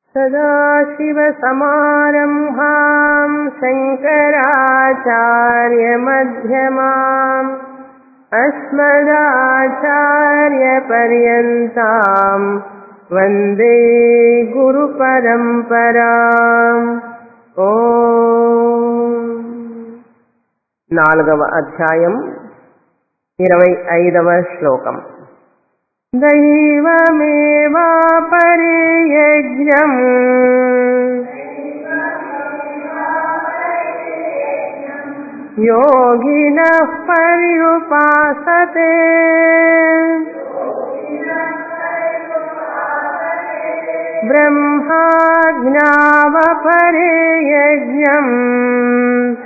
सदाशिवसमारम्भाम् शङ्कराचार्यमध्यमाम् अस्मदाचार्यपर्यन्ताम् वन्दे గురుపరంపరాం ఓ నాలుగవ అధ్యాయం ఇరవై ఐదవ శ్లోకం దైవమేవాపరే యజ్ఞం योगिनः पर्युपासते ब्रह्माज्ञावपरे यज्ञम्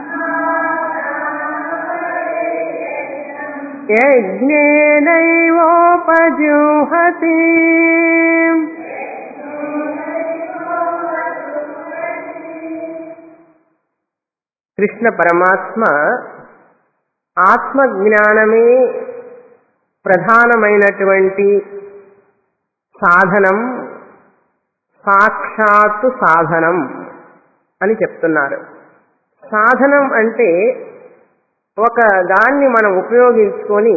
यज्ञेनैवोपजुहति కృష్ణ పరమాత్మ ఆత్మజ్ఞానమే ప్రధానమైనటువంటి సాధనం సాక్షాత్తు సాధనం అని చెప్తున్నారు సాధనం అంటే ఒక దాన్ని మనం ఉపయోగించుకొని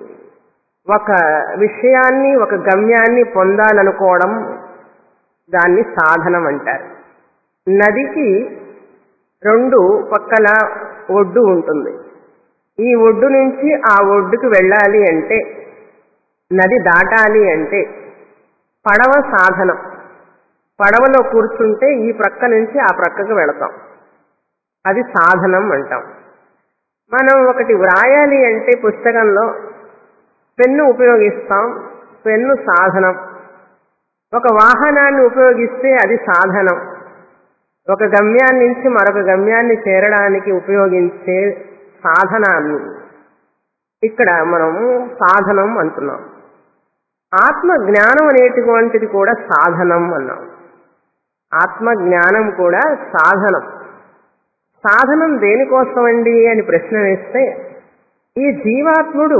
ఒక విషయాన్ని ఒక గమ్యాన్ని పొందాలనుకోవడం దాన్ని సాధనం అంటారు నదికి రెండు పక్కల ఒడ్డు ఉంటుంది ఈ ఒడ్డు నుంచి ఆ ఒడ్డుకు వెళ్ళాలి అంటే నది దాటాలి అంటే పడవ సాధనం పడవలో కూర్చుంటే ఈ ప్రక్క నుంచి ఆ ప్రక్కకు వెళతాం అది సాధనం అంటాం మనం ఒకటి వ్రాయాలి అంటే పుస్తకంలో పెన్ను ఉపయోగిస్తాం పెన్ను సాధనం ఒక వాహనాన్ని ఉపయోగిస్తే అది సాధనం ఒక గమ్యాన్ని నుంచి మరొక గమ్యాన్ని చేరడానికి ఉపయోగించే సాధనాన్ని ఇక్కడ మనము సాధనం అంటున్నాం ఆత్మ జ్ఞానం అనేటువంటిది కూడా సాధనం అన్నాం ఆత్మ జ్ఞానం కూడా సాధనం సాధనం దేనికోసమండి అని ప్రశ్న వేస్తే ఈ జీవాత్ముడు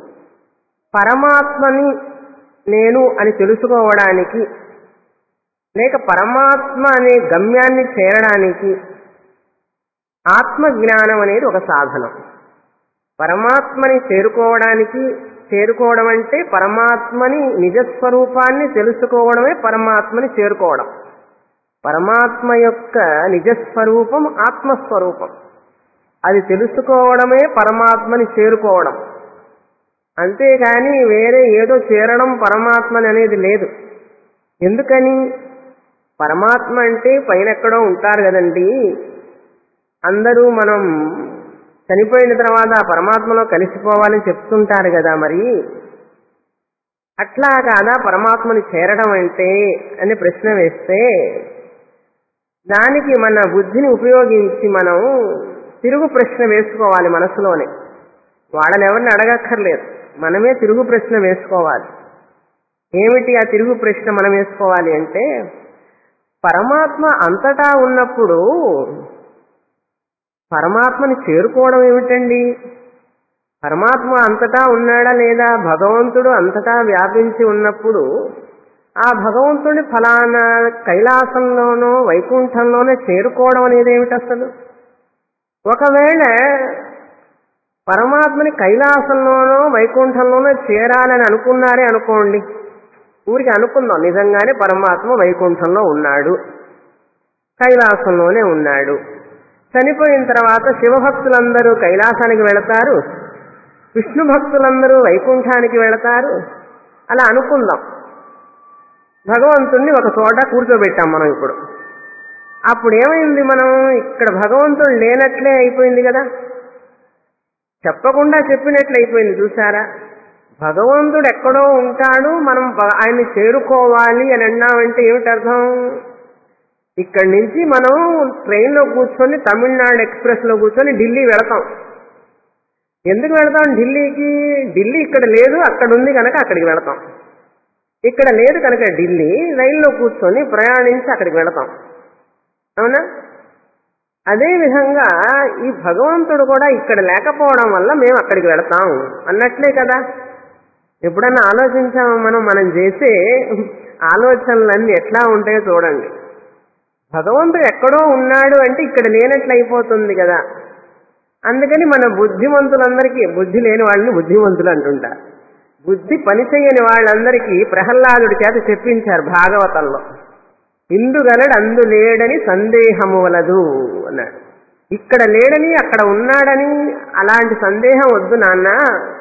పరమాత్మని నేను అని తెలుసుకోవడానికి లేక పరమాత్మ అనే గమ్యాన్ని చేరడానికి ఆత్మజ్ఞానం అనేది ఒక సాధనం పరమాత్మని చేరుకోవడానికి చేరుకోవడం అంటే పరమాత్మని నిజస్వరూపాన్ని తెలుసుకోవడమే పరమాత్మని చేరుకోవడం పరమాత్మ యొక్క నిజస్వరూపం ఆత్మస్వరూపం అది తెలుసుకోవడమే పరమాత్మని చేరుకోవడం అంతేగాని వేరే ఏదో చేరడం పరమాత్మని అనేది లేదు ఎందుకని పరమాత్మ అంటే పైన ఎక్కడో ఉంటారు కదండి అందరూ మనం చనిపోయిన తర్వాత ఆ పరమాత్మలో కలిసిపోవాలని చెప్తుంటారు కదా మరి అట్లా కాదా పరమాత్మని చేరడం అంటే అని ప్రశ్న వేస్తే దానికి మన బుద్ధిని ఉపయోగించి మనం తిరుగు ప్రశ్న వేసుకోవాలి మనసులోనే వాళ్ళని ఎవరిని అడగక్కర్లేదు మనమే తిరుగు ప్రశ్న వేసుకోవాలి ఏమిటి ఆ తిరుగు ప్రశ్న మనం వేసుకోవాలి అంటే పరమాత్మ అంతటా ఉన్నప్పుడు పరమాత్మని చేరుకోవడం ఏమిటండి పరమాత్మ అంతటా ఉన్నాడా లేదా భగవంతుడు అంతటా వ్యాపించి ఉన్నప్పుడు ఆ భగవంతుడి ఫలానా కైలాసంలోనో వైకుంఠంలోనో చేరుకోవడం అనేది ఏమిటి అసలు ఒకవేళ పరమాత్మని కైలాసంలోనో వైకుంఠంలోనో చేరాలని అనుకున్నారే అనుకోండి ఊరికి అనుకుందాం నిజంగానే పరమాత్మ వైకుంఠంలో ఉన్నాడు కైలాసంలోనే ఉన్నాడు చనిపోయిన తర్వాత శివభక్తులందరూ కైలాసానికి వెళతారు విష్ణు భక్తులందరూ వైకుంఠానికి వెళతారు అలా అనుకుందాం భగవంతుణ్ణి ఒక చోట కూర్చోబెట్టాం మనం ఇప్పుడు అప్పుడు ఏమైంది మనం ఇక్కడ భగవంతుడు లేనట్లే అయిపోయింది కదా చెప్పకుండా చెప్పినట్లు అయిపోయింది చూసారా భగవంతుడు ఎక్కడో ఉంటాడు మనం ఆయన్ని చేరుకోవాలి అని అన్నామంటే ఏమిటి అర్థం ఇక్కడి నుంచి మనం ట్రైన్లో కూర్చొని తమిళనాడు ఎక్స్ప్రెస్లో కూర్చొని ఢిల్లీ వెళతాం ఎందుకు వెళతాం ఢిల్లీకి ఢిల్లీ ఇక్కడ లేదు అక్కడ ఉంది కనుక అక్కడికి వెళతాం ఇక్కడ లేదు కనుక ఢిల్లీ రైల్లో కూర్చొని ప్రయాణించి అక్కడికి వెళతాం అవునా అదే విధంగా ఈ భగవంతుడు కూడా ఇక్కడ లేకపోవడం వల్ల మేము అక్కడికి వెళతాం అన్నట్లే కదా ఎప్పుడన్నా ఆలోచించాము మనం మనం చేసే ఆలోచనలన్నీ ఎట్లా ఉంటాయో చూడండి భగవంతుడు ఎక్కడో ఉన్నాడు అంటే ఇక్కడ లేనట్లు అయిపోతుంది కదా అందుకని మన బుద్ధిమంతులందరికీ బుద్ధి లేని వాళ్ళని బుద్ధిమంతులు అంటుంటారు బుద్ధి పనిచేయని వాళ్ళందరికీ ప్రహ్లాదుడి చేత చెప్పించారు భాగవతంలో ఇందుగలడు అందు లేడని సందేహము వలదు అన్నాడు ఇక్కడ లేడని అక్కడ ఉన్నాడని అలాంటి సందేహం వద్దు నాన్న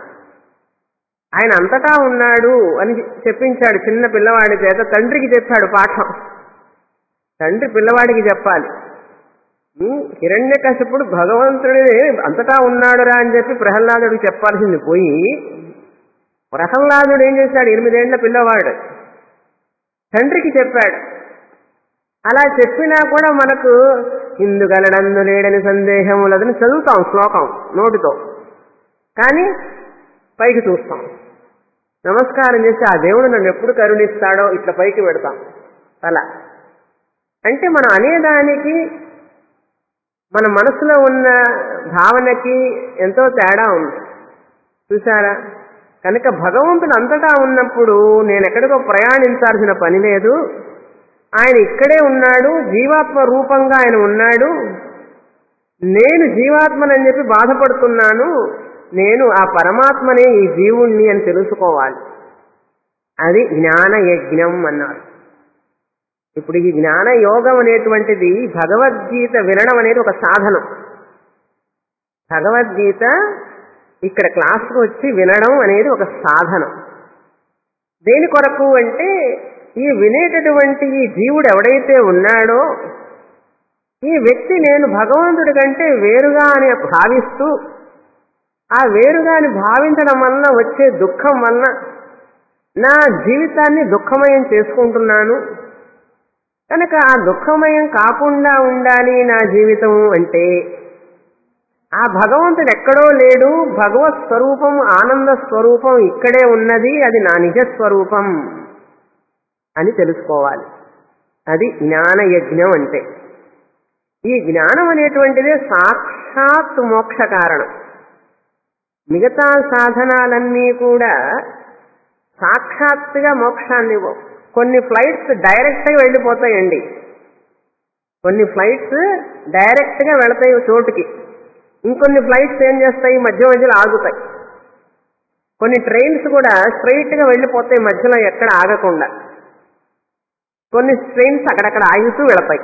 ఆయన అంతటా ఉన్నాడు అని చెప్పించాడు చిన్న పిల్లవాడి చేత తండ్రికి చెప్పాడు పాఠం తండ్రి పిల్లవాడికి చెప్పాలి హిరణ్య కశపుడు భగవంతుడే అంతటా ఉన్నాడురా అని చెప్పి ప్రహ్లాదుడికి చెప్పాల్సింది పోయి ప్రహ్లాదుడు ఏం చేశాడు ఎనిమిదేళ్ల పిల్లవాడు తండ్రికి చెప్పాడు అలా చెప్పినా కూడా మనకు ఇందుగలడందు లేడని సందేహం లేదని చదువుతాం శ్లోకం నోటితో కానీ పైకి చూస్తాం నమస్కారం చేసి ఆ దేవుడు నన్ను ఎప్పుడు కరుణిస్తాడో ఇట్లా పైకి పెడతాం అలా అంటే మనం అనేదానికి మన మనసులో ఉన్న భావనకి ఎంతో తేడా ఉంది చూసారా కనుక భగవంతుడు అంతటా ఉన్నప్పుడు నేను ఎక్కడికో ప్రయాణించాల్సిన పని లేదు ఆయన ఇక్కడే ఉన్నాడు జీవాత్మ రూపంగా ఆయన ఉన్నాడు నేను జీవాత్మనని చెప్పి బాధపడుతున్నాను నేను ఆ పరమాత్మనే ఈ జీవుణ్ణి అని తెలుసుకోవాలి అది జ్ఞాన యజ్ఞం అన్నారు ఇప్పుడు ఈ జ్ఞాన యోగం అనేటువంటిది భగవద్గీత వినడం అనేది ఒక సాధనం భగవద్గీత ఇక్కడ క్లాస్కు వచ్చి వినడం అనేది ఒక సాధనం దేని కొరకు అంటే ఈ వినేటటువంటి ఈ జీవుడు ఎవడైతే ఉన్నాడో ఈ వ్యక్తి నేను భగవంతుడి కంటే వేరుగా అని భావిస్తూ ఆ వేరుగా అని భావించడం వలన వచ్చే దుఃఖం వలన నా జీవితాన్ని దుఃఖమయం చేసుకుంటున్నాను కనుక ఆ దుఃఖమయం కాకుండా ఉండాలి నా జీవితం అంటే ఆ భగవంతుడు ఎక్కడో లేడు భగవత్ స్వరూపం ఆనంద స్వరూపం ఇక్కడే ఉన్నది అది నా నిజ స్వరూపం అని తెలుసుకోవాలి అది జ్ఞాన యజ్ఞం అంటే ఈ జ్ఞానం అనేటువంటిదే సాక్షాత్ మోక్ష కారణం మిగతా సాధనాలన్నీ కూడా సాక్షాత్తుగా మోక్షాన్ని ఇవ్వవు కొన్ని ఫ్లైట్స్ డైరెక్ట్గా వెళ్ళిపోతాయండి కొన్ని ఫ్లైట్స్ డైరెక్ట్గా వెళతాయి చోటుకి ఇంకొన్ని ఫ్లైట్స్ ఏం చేస్తాయి మధ్య మధ్యలో ఆగుతాయి కొన్ని ట్రైన్స్ కూడా స్ట్రైట్గా వెళ్ళిపోతాయి మధ్యలో ఎక్కడ ఆగకుండా కొన్ని ట్రైన్స్ అక్కడక్కడ ఆగుతూ వెళతాయి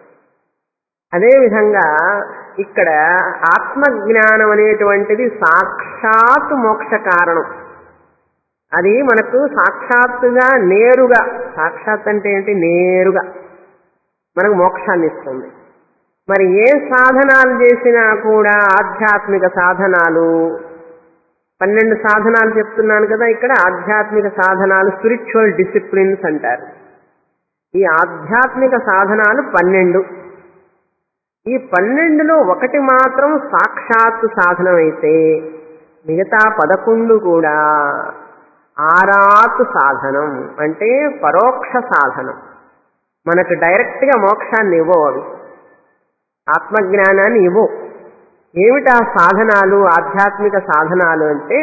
అదేవిధంగా ఇక్కడ ఆత్మజ్ఞానం అనేటువంటిది సాక్షాత్ మోక్ష కారణం అది మనకు సాక్షాత్తుగా నేరుగా సాక్షాత్ అంటే ఏంటి నేరుగా మనకు మోక్షాన్ని ఇస్తుంది మరి ఏ సాధనాలు చేసినా కూడా ఆధ్యాత్మిక సాధనాలు పన్నెండు సాధనాలు చెప్తున్నాను కదా ఇక్కడ ఆధ్యాత్మిక సాధనాలు స్పిరిచువల్ డిసిప్లిన్స్ అంటారు ఈ ఆధ్యాత్మిక సాధనాలు పన్నెండు ఈ పన్నెండులో ఒకటి మాత్రం సాక్షాత్తు సాధనం అయితే మిగతా పదకొండు కూడా ఆరాత్ సాధనం అంటే పరోక్ష సాధనం మనకు డైరెక్ట్గా మోక్షాన్ని ఇవ్వవు అవి ఆత్మజ్ఞానాన్ని ఇవ్వవు ఏమిటా సాధనాలు ఆధ్యాత్మిక సాధనాలు అంటే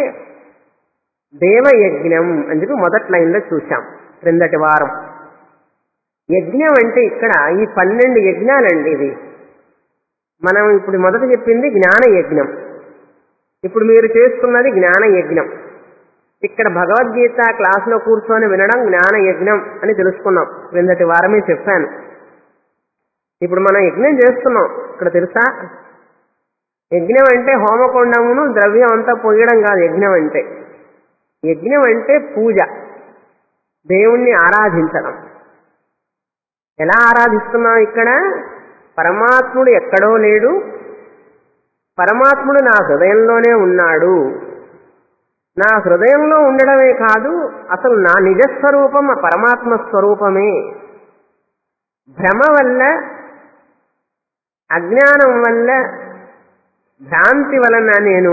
దేవయజ్ఞం అని చెప్పి మొదటి లైన్లో చూశాం క్రిందటి వారం యజ్ఞం అంటే ఇక్కడ ఈ పన్నెండు యజ్ఞాలండి ఇది మనం ఇప్పుడు మొదట చెప్పింది జ్ఞాన యజ్ఞం ఇప్పుడు మీరు చేస్తున్నది జ్ఞాన యజ్ఞం ఇక్కడ భగవద్గీత క్లాసులో కూర్చొని వినడం జ్ఞాన యజ్ఞం అని తెలుసుకున్నాం క్రిందటి వారమే చెప్పాను ఇప్పుడు మనం యజ్ఞం చేస్తున్నాం ఇక్కడ తెలుసా యజ్ఞం అంటే హోమకొండమును ద్రవ్యం అంతా పొయ్యడం కాదు యజ్ఞం అంటే యజ్ఞం అంటే పూజ దేవుణ్ణి ఆరాధించడం ఎలా ఆరాధిస్తున్నాం ఇక్కడ పరమాత్ముడు ఎక్కడో లేడు పరమాత్ముడు నా హృదయంలోనే ఉన్నాడు నా హృదయంలో ఉండడమే కాదు అసలు నా నిజస్వరూపం ఆ పరమాత్మ స్వరూపమే భ్రమ వల్ల అజ్ఞానం వల్ల భ్రాంతి వలన నేను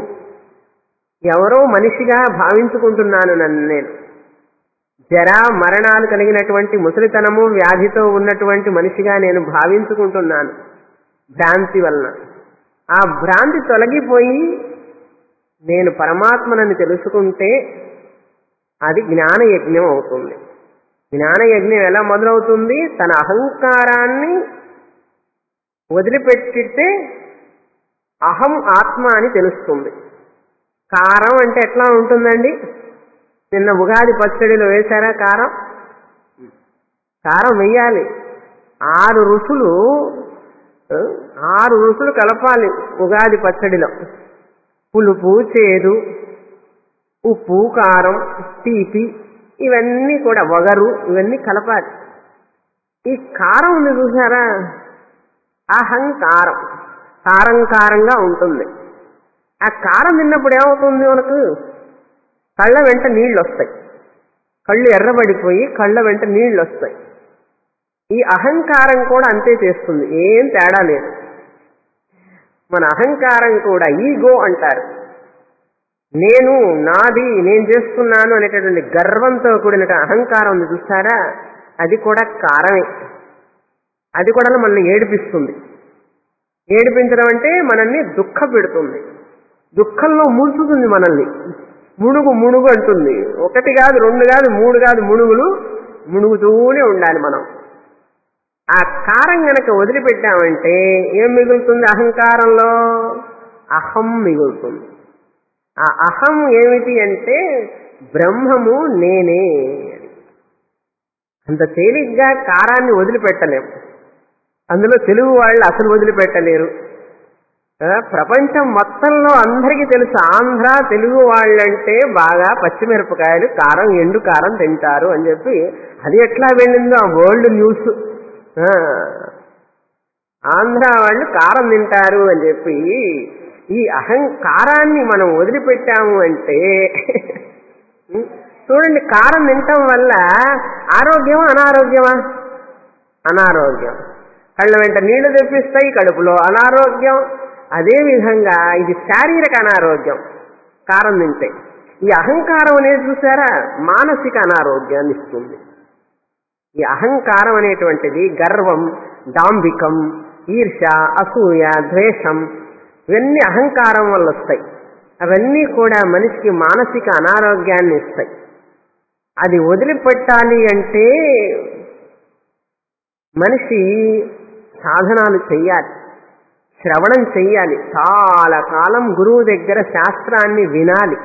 ఎవరో మనిషిగా భావించుకుంటున్నాను నన్ను నేను జరా మరణాలు కలిగినటువంటి ముసలితనము వ్యాధితో ఉన్నటువంటి మనిషిగా నేను భావించుకుంటున్నాను భ్రాంతి వలన ఆ భ్రాంతి తొలగిపోయి నేను పరమాత్మనని తెలుసుకుంటే అది జ్ఞాన యజ్ఞం అవుతుంది జ్ఞానయజ్ఞం ఎలా మొదలవుతుంది తన అహంకారాన్ని వదిలిపెట్టితే అహం ఆత్మ అని తెలుస్తుంది కారం అంటే ఎట్లా ఉంటుందండి నిన్న ఉగాది పచ్చడిలో వేశారా కారం కారం వెయ్యాలి ఆరు రుసులు ఆ, ఆరు రుసులు కలపాలి ఉగాది పచ్చడిలో పులుపు చేదు ఉప్పు కారం తీపి ఇవన్నీ కూడా వగరు ఇవన్నీ కలపాలి ఈ కారం ఉంది చూసారా అహంకారం కారం కారంగా ఉంటుంది ఆ కారం తిన్నప్పుడు ఏమవుతుంది మనకు కళ్ళ వెంట నీళ్ళు వస్తాయి కళ్ళు ఎర్రబడిపోయి కళ్ళ వెంట నీళ్ళు వస్తాయి ఈ అహంకారం కూడా అంతే చేస్తుంది ఏం తేడా లేదు మన అహంకారం కూడా ఈగో అంటారు నేను నాది నేను చేస్తున్నాను అనేటటువంటి గర్వంతో కూడిన అహంకారం ఉంది చూస్తారా అది కూడా కారమే అది కూడా మనల్ని ఏడిపిస్తుంది ఏడిపించడం అంటే మనల్ని దుఃఖ పెడుతుంది దుఃఖంలో ముంచుతుంది మనల్ని మునుగు మునుగు అంటుంది ఒకటి కాదు రెండు కాదు మూడు కాదు మునుగులు మునుగుతూనే ఉండాలి మనం ఆ కారం గనక వదిలిపెట్టామంటే ఏం మిగులుతుంది అహంకారంలో అహం మిగులుతుంది ఆ అహం ఏమిటి అంటే బ్రహ్మము నేనే అంత తేలిగ్గా కారాన్ని వదిలిపెట్టలేం అందులో తెలుగు వాళ్ళు అసలు వదిలిపెట్టలేరు ఆ, ప్రపంచం మొత్తంలో అందరికీ తెలుసు ఆంధ్ర తెలుగు వాళ్ళంటే బాగా పచ్చిమిరపకాయలు కారం ఎండు కారం తింటారు అని చెప్పి అది ఎట్లా వెళ్ళిందో ఆ వరల్డ్ న్యూస్ ఆ, ఆంధ్ర వాళ్ళు కారం తింటారు అని చెప్పి ఈ అహంకారాన్ని మనం వదిలిపెట్టాము అంటే చూడండి కారం తినటం వల్ల ఆరోగ్యమా అనారోగ్యమా అనారోగ్యం కళ్ళ వెంట నీళ్లు తెప్పిస్తాయి కడుపులో అనారోగ్యం అదేవిధంగా ఇది శారీరక అనారోగ్యం కారం తింటే ఈ అహంకారం అనేది చూసారా మానసిక అనారోగ్యాన్ని ఇస్తుంది ఈ అహంకారం అనేటువంటిది గర్వం డాంబికం ఈర్ష అసూయ ద్వేషం ఇవన్నీ అహంకారం వల్ల వస్తాయి అవన్నీ కూడా మనిషికి మానసిక అనారోగ్యాన్ని ఇస్తాయి అది వదిలిపెట్టాలి అంటే మనిషి సాధనాలు చెయ్యాలి శ్రవణం చెయ్యాలి చాలా కాలం గురువు దగ్గర శాస్త్రాన్ని వినాలి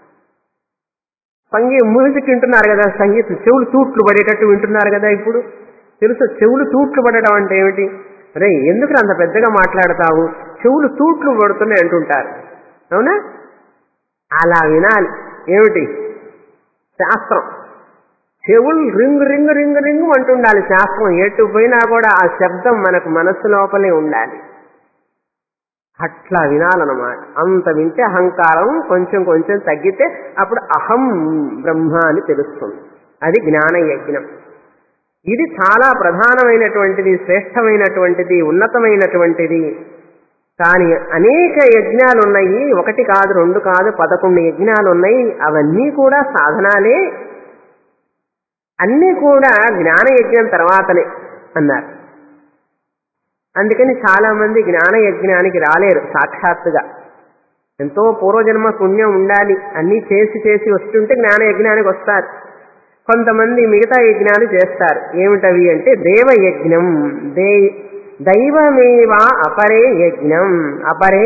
సంగీ మ్యూజిక్ వింటున్నారు కదా సంగీతం చెవులు తూట్లు పడేటట్టు వింటున్నారు కదా ఇప్పుడు తెలుసు చెవులు తూట్లు పడడం అంటే ఏమిటి అరే ఎందుకు అంత పెద్దగా మాట్లాడతావు చెవులు తూట్లు పడుతున్నాయి అంటుంటారు అవునా అలా వినాలి ఏమిటి శాస్త్రం చెవులు రింగు రింగు రింగు రింగు అంటుండాలి శాస్త్రం ఎటు పోయినా కూడా ఆ శబ్దం మనకు మనస్సు లోపలే ఉండాలి అట్లా వినాలన్నమాట అంత వింటే అహంకారం కొంచెం కొంచెం తగ్గితే అప్పుడు అహం బ్రహ్మ అని తెలుస్తుంది అది జ్ఞాన యజ్ఞం ఇది చాలా ప్రధానమైనటువంటిది శ్రేష్టమైనటువంటిది ఉన్నతమైనటువంటిది కానీ అనేక యజ్ఞాలు ఉన్నాయి ఒకటి కాదు రెండు కాదు పదకొండు యజ్ఞాలు ఉన్నాయి అవన్నీ కూడా సాధనాలే అన్నీ కూడా జ్ఞాన యజ్ఞం తర్వాతనే అన్నారు అందుకని చాలా మంది జ్ఞాన యజ్ఞానికి రాలేరు సాక్షాత్తుగా ఎంతో పూర్వజన్మ పుణ్యం ఉండాలి అన్నీ చేసి చేసి వస్తుంటే జ్ఞాన యజ్ఞానికి వస్తారు కొంతమంది మిగతా యజ్ఞాలు చేస్తారు ఏమిటవి అంటే దేవ యజ్ఞం దే దైవమేవా అపరే యజ్ఞం అపరే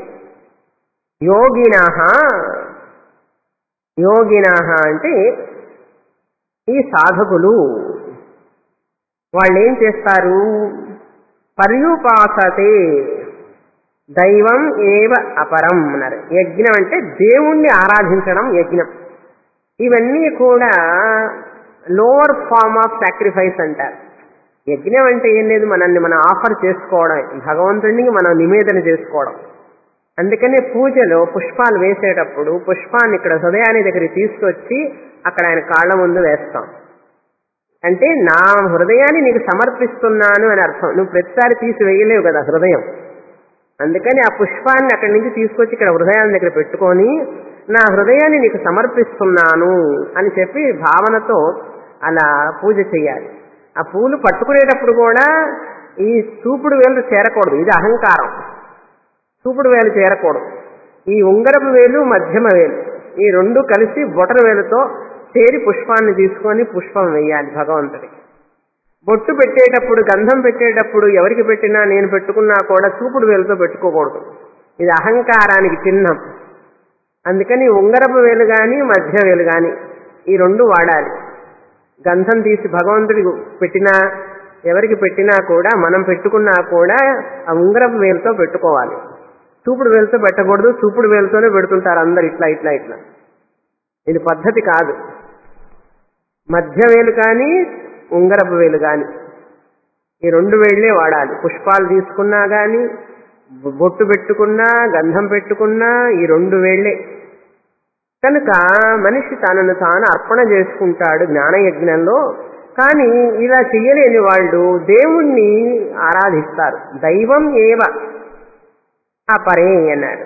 యోగిన యోగిన అంటే ఈ సాధకులు వాళ్ళు ఏం చేస్తారు పర్యుపాసతే దైవం ఏవ అపరం అన్నారు యజ్ఞం అంటే దేవుణ్ణి ఆరాధించడం యజ్ఞం ఇవన్నీ కూడా లోవర్ ఫార్మ్ ఆఫ్ సాక్రిఫైస్ అంటారు యజ్ఞం అంటే ఏం లేదు మనల్ని మనం ఆఫర్ చేసుకోవడం భగవంతుడిని మనం నివేదన చేసుకోవడం అందుకనే పూజలో పుష్పాలు వేసేటప్పుడు పుష్పాన్ని ఇక్కడ హృదయాన్ని దగ్గరికి తీసుకొచ్చి అక్కడ ఆయన కాళ్ళ ముందు వేస్తాం అంటే నా హృదయాన్ని నీకు సమర్పిస్తున్నాను అని అర్థం నువ్వు ప్రతిసారి తీసి వేయలేవు కదా హృదయం అందుకని ఆ పుష్పాన్ని అక్కడి నుంచి తీసుకొచ్చి ఇక్కడ హృదయాన్ని దగ్గర పెట్టుకొని నా హృదయాన్ని నీకు సమర్పిస్తున్నాను అని చెప్పి భావనతో అలా పూజ చేయాలి ఆ పూలు పట్టుకునేటప్పుడు కూడా ఈ చూపుడు వేలు చేరకూడదు ఇది అహంకారం చూపుడు వేలు చేరకూడదు ఈ ఉంగరపు వేలు మధ్యమ వేలు ఈ రెండు కలిసి బొటన వేలుతో చేరి పుష్పాన్ని తీసుకొని పుష్పం వేయాలి భగవంతుడికి బొట్టు పెట్టేటప్పుడు గంధం పెట్టేటప్పుడు ఎవరికి పెట్టినా నేను పెట్టుకున్నా కూడా చూపుడు వేలుతో పెట్టుకోకూడదు ఇది అహంకారానికి చిహ్నం అందుకని ఉంగరపు వేలు గాని మధ్య వేలు గాని ఈ రెండు వాడాలి గంధం తీసి భగవంతుడికి పెట్టినా ఎవరికి పెట్టినా కూడా మనం పెట్టుకున్నా కూడా ఆ ఉంగరపు వేలుతో పెట్టుకోవాలి చూపుడు వేలుతో పెట్టకూడదు చూపుడు వేలుతోనే పెడుతుంటారు అందరు ఇట్లా ఇట్లా ఇట్లా ఇది పద్ధతి కాదు మధ్య వేలు కానీ ఉంగరపు వేలు కానీ ఈ రెండు వేళ్లే వాడాలి పుష్పాలు తీసుకున్నా గాని బొట్టు పెట్టుకున్నా గంధం పెట్టుకున్నా ఈ రెండు వేళ్లే కనుక మనిషి తనను తాను అర్పణ చేసుకుంటాడు జ్ఞానయజ్ఞంలో కానీ ఇలా చెయ్యలేని వాళ్ళు దేవుణ్ణి ఆరాధిస్తారు దైవం ఏవ అపరే అన్నాడు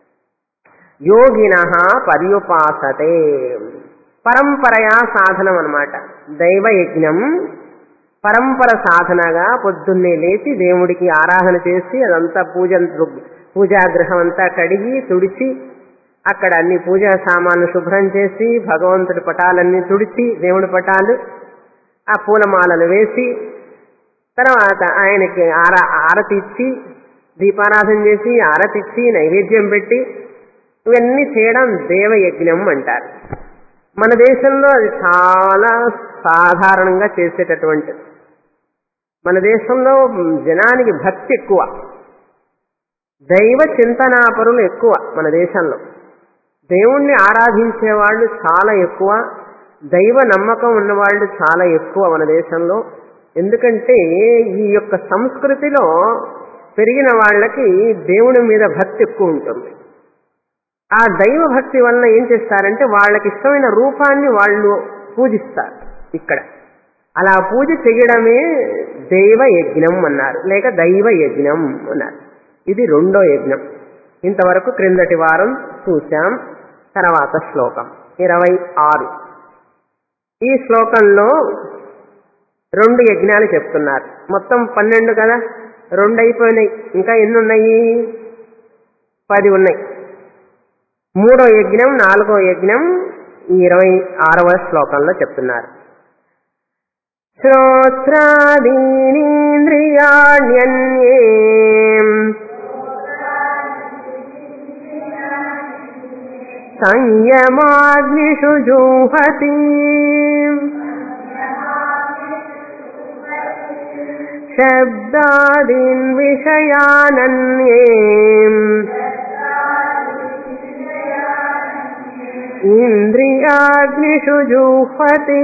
యోగిన పర్యుపాసతే పరంపరయా సాధనం అనమాట దైవయజ్ఞం పరంపర సాధనగా పొద్దున్నే లేచి దేవుడికి ఆరాధన చేసి అదంతా పూజ పూజాగృహం అంతా కడిగి తుడిచి అక్కడ అన్ని పూజా సామాన్లు శుభ్రం చేసి భగవంతుడి పటాలన్నీ తుడిచి దేవుడి పటాలు ఆ పూలమాలలు వేసి తర్వాత ఆయనకి ఆర ఆరతి ఇచ్చి దీపారాధన చేసి ఆరతి ఇచ్చి నైవేద్యం పెట్టి ఇవన్నీ చేయడం దేవయజ్ఞం అంటారు మన దేశంలో అది చాలా సాధారణంగా చేసేటటువంటిది మన దేశంలో జనానికి భక్తి ఎక్కువ దైవ చింతనాపరులు ఎక్కువ మన దేశంలో దేవుణ్ణి ఆరాధించే వాళ్ళు చాలా ఎక్కువ దైవ నమ్మకం ఉన్నవాళ్ళు చాలా ఎక్కువ మన దేశంలో ఎందుకంటే ఈ యొక్క సంస్కృతిలో పెరిగిన వాళ్ళకి దేవుని మీద భక్తి ఎక్కువ ఉంటుంది ఆ దైవ భక్తి వలన ఏం చేస్తారంటే వాళ్ళకి ఇష్టమైన రూపాన్ని వాళ్ళు పూజిస్తారు ఇక్కడ అలా పూజ చేయడమే దైవ యజ్ఞం అన్నారు లేక దైవ యజ్ఞం అన్నారు ఇది రెండో యజ్ఞం ఇంతవరకు క్రిందటి వారం చూశాం తర్వాత శ్లోకం ఇరవై ఆరు ఈ శ్లోకంలో రెండు యజ్ఞాలు చెప్తున్నారు మొత్తం పన్నెండు కదా రెండు అయిపోయినాయి ఇంకా ఎన్ని ఉన్నాయి పది ఉన్నాయి మూడో యజ్ఞం నాలుగో యజ్ఞం ఈ ఇరవై ఆరవ శ్లోకంలో చెప్తున్నారు శ్రోత్రాదీనింద్రియాణ్యన్యే సంయమాగ్నిషు జూహతి శబ్దాదీన్ విషయానన్యే ఇంద్రియాగ్నిషు జూహతి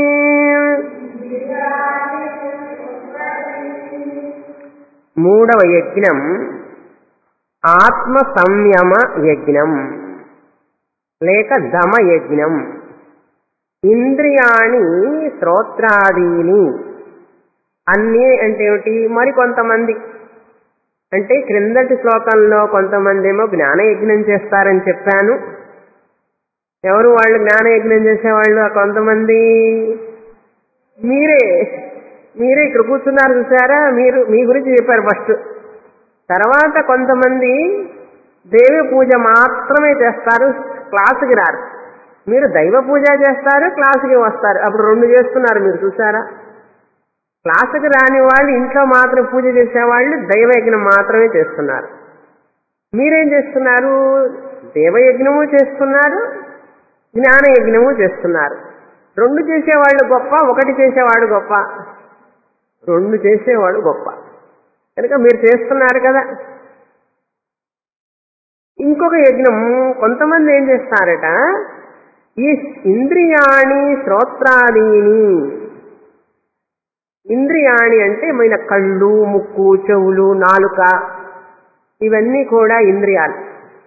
మూడవ యజ్ఞం ఆత్మ సంయమ యజ్ఞం లేక దమ యజ్ఞం ఇంద్రియాణి శ్రోత్రాదీని అన్నీ అంటే ఏమిటి మరికొంతమంది అంటే క్రిందటి శ్లోకంలో కొంతమంది ఏమో జ్ఞానయజ్ఞం చేస్తారని చెప్పాను ఎవరు వాళ్ళు జ్ఞానయజ్ఞం చేసేవాళ్ళు ఆ కొంతమంది మీరే మీరే ఇక్కడ కూర్చున్నారు చూసారా మీరు మీ గురించి చెప్పారు ఫస్ట్ తర్వాత కొంతమంది దేవి పూజ మాత్రమే చేస్తారు క్లాసుకి రారు మీరు దైవ పూజ చేస్తారు క్లాసుకి వస్తారు అప్పుడు రెండు చేస్తున్నారు మీరు చూసారా క్లాసుకి రాని వాళ్ళు ఇంట్లో మాత్రం పూజ చేసేవాళ్ళు దైవయజ్ఞం మాత్రమే చేస్తున్నారు మీరేం చేస్తున్నారు దేవయజ్ఞము చేస్తున్నారు జ్ఞానయజ్ఞము చేస్తున్నారు రెండు చేసేవాళ్ళు గొప్ప ఒకటి చేసేవాడు గొప్ప రెండు చేసేవాడు గొప్ప కనుక మీరు చేస్తున్నారు కదా ఇంకొక యజ్ఞం కొంతమంది ఏం చేస్తారట ఈ ఇంద్రియాణి శ్రోత్రాదీని ఇంద్రియాణి అంటే మన కళ్ళు ముక్కు చెవులు నాలుక ఇవన్నీ కూడా ఇంద్రియాలు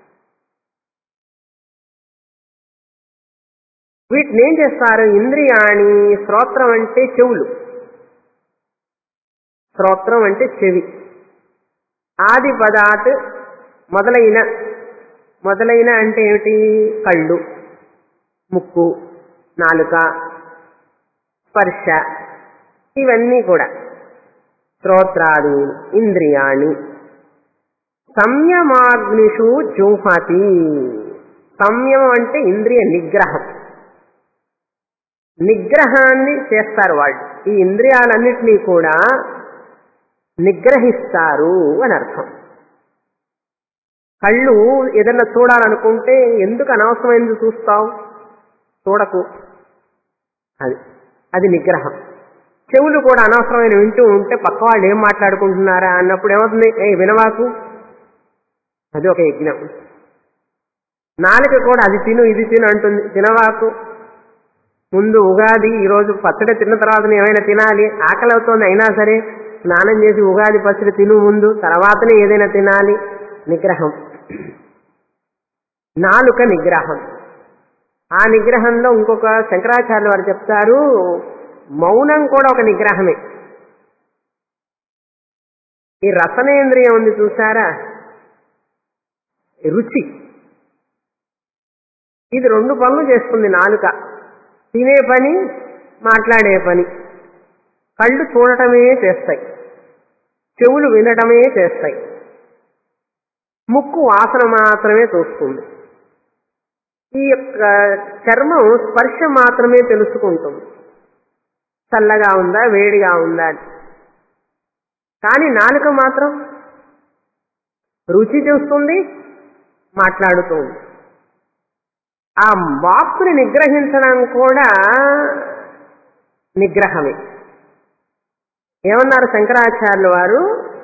వీటిని ఏం చేస్తారు ఇంద్రియాణి శ్రోత్రం అంటే చెవులు శ్రోత్రం అంటే చెవి ఆది పదాత్ మొదలైన మొదలైన అంటే ఏమిటి కళ్ళు ముక్కు నాలుక స్పర్శ ఇవన్నీ కూడా శ్రోత్రాది ఇంద్రియాణి సంయమాగ్నిషు జూహతి సంయమం అంటే ఇంద్రియ నిగ్రహం నిగ్రహాన్ని చేస్తారు వాళ్ళు ఈ ఇంద్రియాలన్నిటినీ కూడా నిగ్రహిస్తారు అని అర్థం కళ్ళు ఏదన్నా చూడాలనుకుంటే ఎందుకు అనవసరమైనది చూస్తావు చూడకు అది అది నిగ్రహం చెవులు కూడా అనవసరమైన వింటూ ఉంటే పక్క వాళ్ళు ఏం మాట్లాడుకుంటున్నారా అన్నప్పుడు ఏమవుతుంది ఏ వినవాకు అది ఒక యజ్ఞం నాలుక కూడా అది తిను ఇది తిను అంటుంది తినవాకు ముందు ఉగాది ఈరోజు పచ్చడి తిన్న తర్వాత ఏమైనా తినాలి ఆకలి అవుతోంది అయినా సరే స్నానం చేసి ఉగాది పచ్చడి తిను ముందు తర్వాతనే ఏదైనా తినాలి నిగ్రహం నాలుక నిగ్రహం ఆ నిగ్రహంలో ఇంకొక శంకరాచార్య వారు చెప్తారు మౌనం కూడా ఒక నిగ్రహమే ఈ రసనేంద్రియం ఉంది చూసారా రుచి ఇది రెండు పనులు చేస్తుంది నాలుక తినే పని మాట్లాడే పని కళ్ళు చూడటమే చేస్తాయి చెవులు వినటమే చేస్తాయి ముక్కు వాసన మాత్రమే చూస్తుంది ఈ యొక్క చర్మం స్పర్శ మాత్రమే తెలుసుకుంటుంది చల్లగా ఉందా వేడిగా ఉందా అని. కానీ నాలుక మాత్రం రుచి చూస్తుంది మాట్లాడుతుంది ఆ వాక్కుని నిగ్రహించడం కూడా నిగ్రహమే ఏమన్నారు శంకరాచార్యులు వారు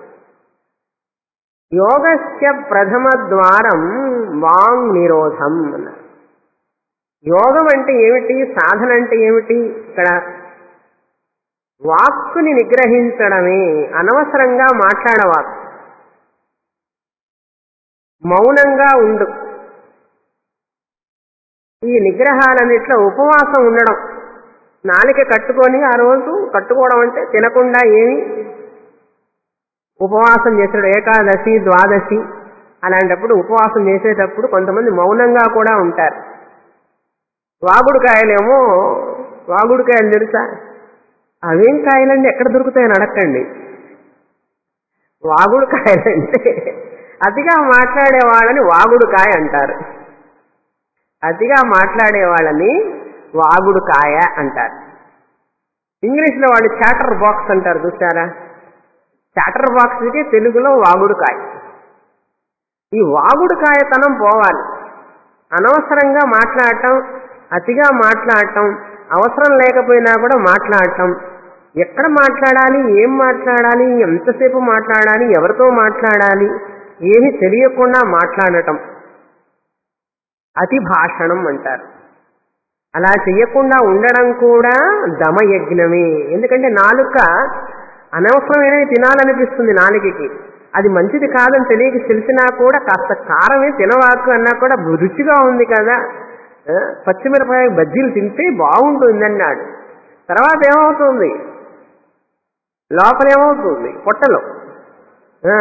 యోగస్య ప్రథమ ద్వారం వాంగ్ నిరోధం అన్నారు యోగం అంటే ఏమిటి సాధన అంటే ఏమిటి ఇక్కడ వాక్కుని నిగ్రహించడమే అనవసరంగా మాట్లాడవాకు మౌనంగా ఉండు ఈ నిగ్రహాలన్నిట్లో ఉపవాసం ఉండడం నాలిక కట్టుకొని ఆ రోజు కట్టుకోవడం అంటే తినకుండా ఏమి ఉపవాసం చేసాడు ఏకాదశి ద్వాదశి అలాంటప్పుడు ఉపవాసం చేసేటప్పుడు కొంతమంది మౌనంగా కూడా ఉంటారు వాగుడుకాయలేమో వాగుడుకాయలు తెలుసా అవేం కాయలండి ఎక్కడ దొరుకుతాయని అడగండి వాగుడుకాయలంటే అతిగా మాట్లాడే వాళ్ళని వాగుడుకాయ అంటారు అతిగా మాట్లాడే వాళ్ళని వాగుడుకాయ అంటారు ఇంగ్లీష్లో వాళ్ళు చాటర్ బాక్స్ అంటారు చూసారా చాటర్ బాక్స్కి తెలుగులో వాగుడుకాయ ఈ వాగుడుకాయతనం పోవాలి అనవసరంగా మాట్లాడటం అతిగా మాట్లాడటం అవసరం లేకపోయినా కూడా మాట్లాడటం ఎక్కడ మాట్లాడాలి ఏం మాట్లాడాలి ఎంతసేపు మాట్లాడాలి ఎవరితో మాట్లాడాలి ఏమి తెలియకుండా మాట్లాడటం అతి భాషణం అంటారు అలా చెయ్యకుండా ఉండడం కూడా దమయజ్ఞమే ఎందుకంటే నాలుక అనవసరమైనవి తినాలనిపిస్తుంది నాలుకకి అది మంచిది కాదని తెలియక తెలిసినా కూడా కాస్త కారమే తినవాకు అన్నా కూడా రుచిగా ఉంది కదా ఆ, పచ్చిమిరపకాయ బజ్జీలు తింటే బాగుంటుంది అన్నాడు తర్వాత ఏమవుతుంది లోపల ఏమవుతుంది పొట్టలో ఆ,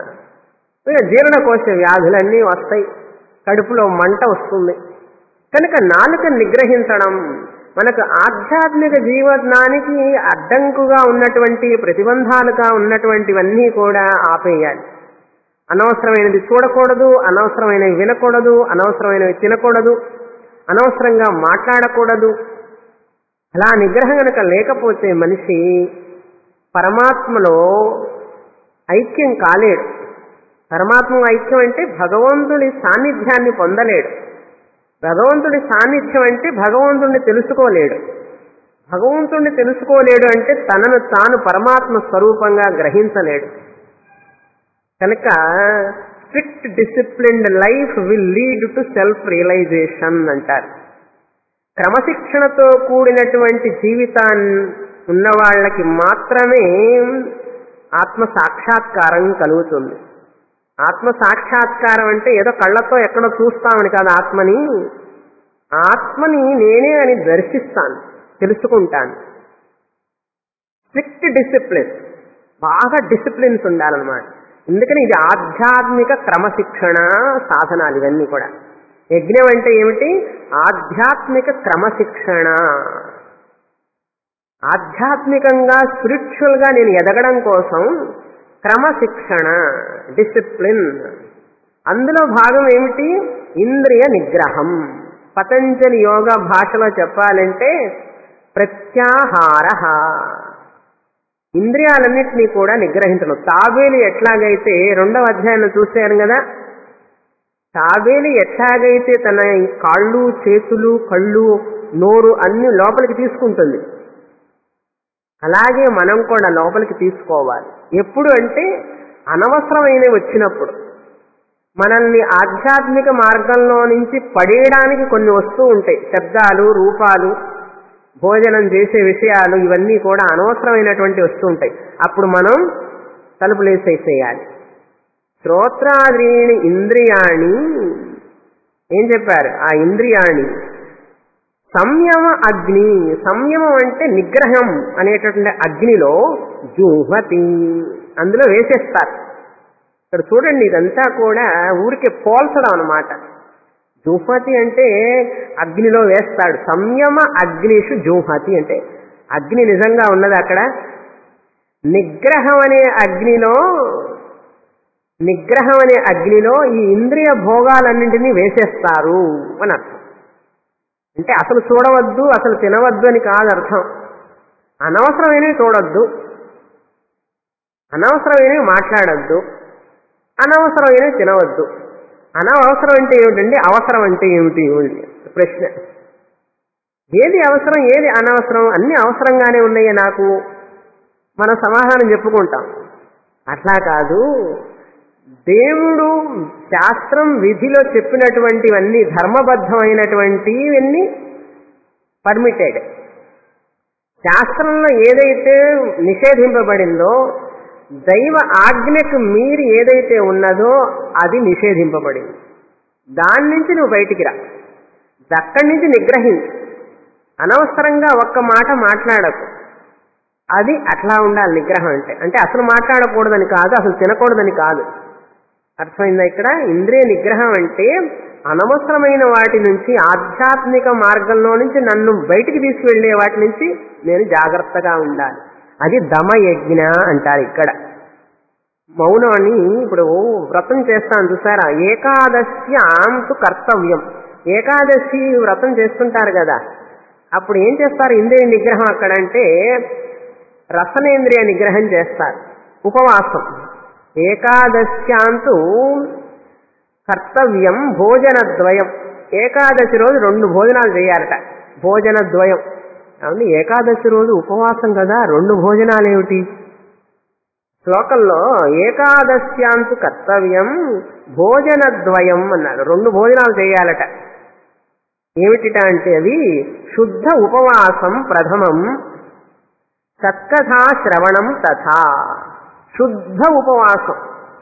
ఇక జీర్ణకోశ వ్యాధులన్నీ వస్తాయి కడుపులో మంట వస్తుంది కనుక నాలుక నిగ్రహించడం మనకు ఆధ్యాత్మిక జీవనానికి అడ్డంకుగా ఉన్నటువంటి ప్రతిబంధాలుగా ఉన్నటువంటివన్నీ కూడా ఆపేయాలి అనవసరమైనది చూడకూడదు అనవసరమైనవి వినకూడదు అనవసరమైనవి తినకూడదు అనవసరంగా మాట్లాడకూడదు అలా నిగ్రహం కనుక లేకపోతే మనిషి పరమాత్మలో ఐక్యం కాలేడు పరమాత్మ ఐక్యం అంటే భగవంతుడి సాన్నిధ్యాన్ని పొందలేడు భగవంతుడి సాన్నిధ్యం అంటే భగవంతుడిని తెలుసుకోలేడు భగవంతుడిని తెలుసుకోలేడు అంటే తనను తాను పరమాత్మ స్వరూపంగా గ్రహించలేడు కనుక strict disciplined life will lead to self realisation అంటారు క్రమశిక్షణతో కూడినటువంటి జీవితాన్ని ఉన్న వాళ్ళకి మాత్రమే ఆత్మ సాక్షాత్కారం కలుగుతుంది ఆత్మ సాక్షాత్కారం అంటే ఏదో కళ్ళతో ఎక్కడో చూస్తామని కాదు ఆత్మని ఆత్మని నేనే అని దర్శిస్తాను తెలుసుకుంటాను స్ట్రిక్ట్ డిసిప్లిన్ బాగా డిసిప్లిన్స్ ఉండాలన్నమాట ఎందుకని ఇది ఆధ్యాత్మిక క్రమశిక్షణ సాధనాలు ఇవన్నీ కూడా యజ్ఞం అంటే ఏమిటి ఆధ్యాత్మిక క్రమశిక్షణ ఆధ్యాత్మికంగా స్పిరిచువల్ గా నేను ఎదగడం కోసం క్రమశిక్షణ డిసిప్లిన్ అందులో భాగం ఏమిటి ఇంద్రియ నిగ్రహం పతంజలి యోగా భాషలో చెప్పాలంటే ప్రత్యాహార ఇంద్రియాలన్నింటినీ కూడా నిగ్రహించడం తాబేలు ఎట్లాగైతే రెండవ అధ్యాయంలో చూశాను కదా తాబేలు ఎట్లాగైతే తన కాళ్ళు చేతులు కళ్ళు నోరు అన్ని లోపలికి తీసుకుంటుంది అలాగే మనం కూడా లోపలికి తీసుకోవాలి ఎప్పుడు అంటే అనవసరమైనవి వచ్చినప్పుడు మనల్ని ఆధ్యాత్మిక మార్గంలో నుంచి పడేయడానికి కొన్ని వస్తూ ఉంటాయి శబ్దాలు రూపాలు భోజనం చేసే విషయాలు ఇవన్నీ కూడా అనవసరమైనటువంటి వస్తూ ఉంటాయి అప్పుడు మనం తలుపులేసేసేయాలి శ్రోత్రాదీని ఇంద్రియాణి ఏం చెప్పారు ఆ ఇంద్రియాణి సంయమ అగ్ని సంయమం అంటే నిగ్రహం అనేటటువంటి అగ్నిలో జూహతి అందులో వేసేస్తారు ఇక్కడ చూడండి ఇదంతా కూడా ఊరికే పోల్చడం అనమాట జూహతి అంటే అగ్నిలో వేస్తాడు సంయమ అగ్నిషు జూహతి అంటే అగ్ని నిజంగా ఉన్నది అక్కడ నిగ్రహం అనే అగ్నిలో నిగ్రహం అనే అగ్నిలో ఈ ఇంద్రియ భోగాలన్నింటినీ వేసేస్తారు అని అర్థం అంటే అసలు చూడవద్దు అసలు తినవద్దు అని కాదు అర్థం అనవసరమైనవి చూడొద్దు అనవసరమైనవి మాట్లాడద్దు అనవసరమైనవి తినవద్దు అనవసరం అంటే ఏమిటండి అవసరం అంటే ఏమిటి ప్రశ్న ఏది అవసరం ఏది అనవసరం అన్ని అవసరంగానే ఉన్నాయి నాకు మనం సమాధానం చెప్పుకుంటాం అట్లా కాదు దేవుడు శాస్త్రం విధిలో చెప్పినటువంటివన్నీ ధర్మబద్ధమైనటువంటివన్నీ పర్మిటెడ్ శాస్త్రంలో ఏదైతే నిషేధింపబడిందో దైవ ఆజ్ఞకు మీరి ఏదైతే ఉన్నదో అది నిషేధింపబడింది దాని నుంచి నువ్వు బయటికి రా అక్కడి నుంచి నిగ్రహించు అనవసరంగా ఒక్క మాట మాట్లాడకు అది అట్లా ఉండాలి నిగ్రహం అంటే అంటే అసలు మాట్లాడకూడదని కాదు అసలు తినకూడదని కాదు అర్థమైందా ఇక్కడ ఇంద్రియ నిగ్రహం అంటే అనవసరమైన వాటి నుంచి ఆధ్యాత్మిక మార్గంలో నుంచి నన్ను బయటికి తీసుకువెళ్లే వాటి నుంచి నేను జాగ్రత్తగా ఉండాలి అది దమయజ్ఞ అంటారు ఇక్కడ మౌనం అని ఇప్పుడు వ్రతం చేస్తాను చూసారా ఏకాదశ్యాంతు కర్తవ్యం ఏకాదశి వ్రతం చేస్తుంటారు కదా అప్పుడు ఏం చేస్తారు ఇంద్రియ నిగ్రహం అక్కడంటే రసనేంద్రియ నిగ్రహం చేస్తారు ఉపవాసం ఏకాదశ్యాంతు కర్తవ్యం భోజనద్వయం ఏకాదశి రోజు రెండు భోజనాలు చేయాలట భోజనద్వయం అవును ఏకాదశి రోజు ఉపవాసం కదా రెండు భోజనాలు ఏమిటి శ్లోకంలో ఏకాదశ్యాంతు కర్తవ్యం భోజనద్వయం అన్నాడు రెండు భోజనాలు చేయాలట ఏమిటిట అంటే అవి శుద్ధ ఉపవాసం ప్రథమం సత్కథా శ్రవణం తథా శుద్ధ ఉపవాసం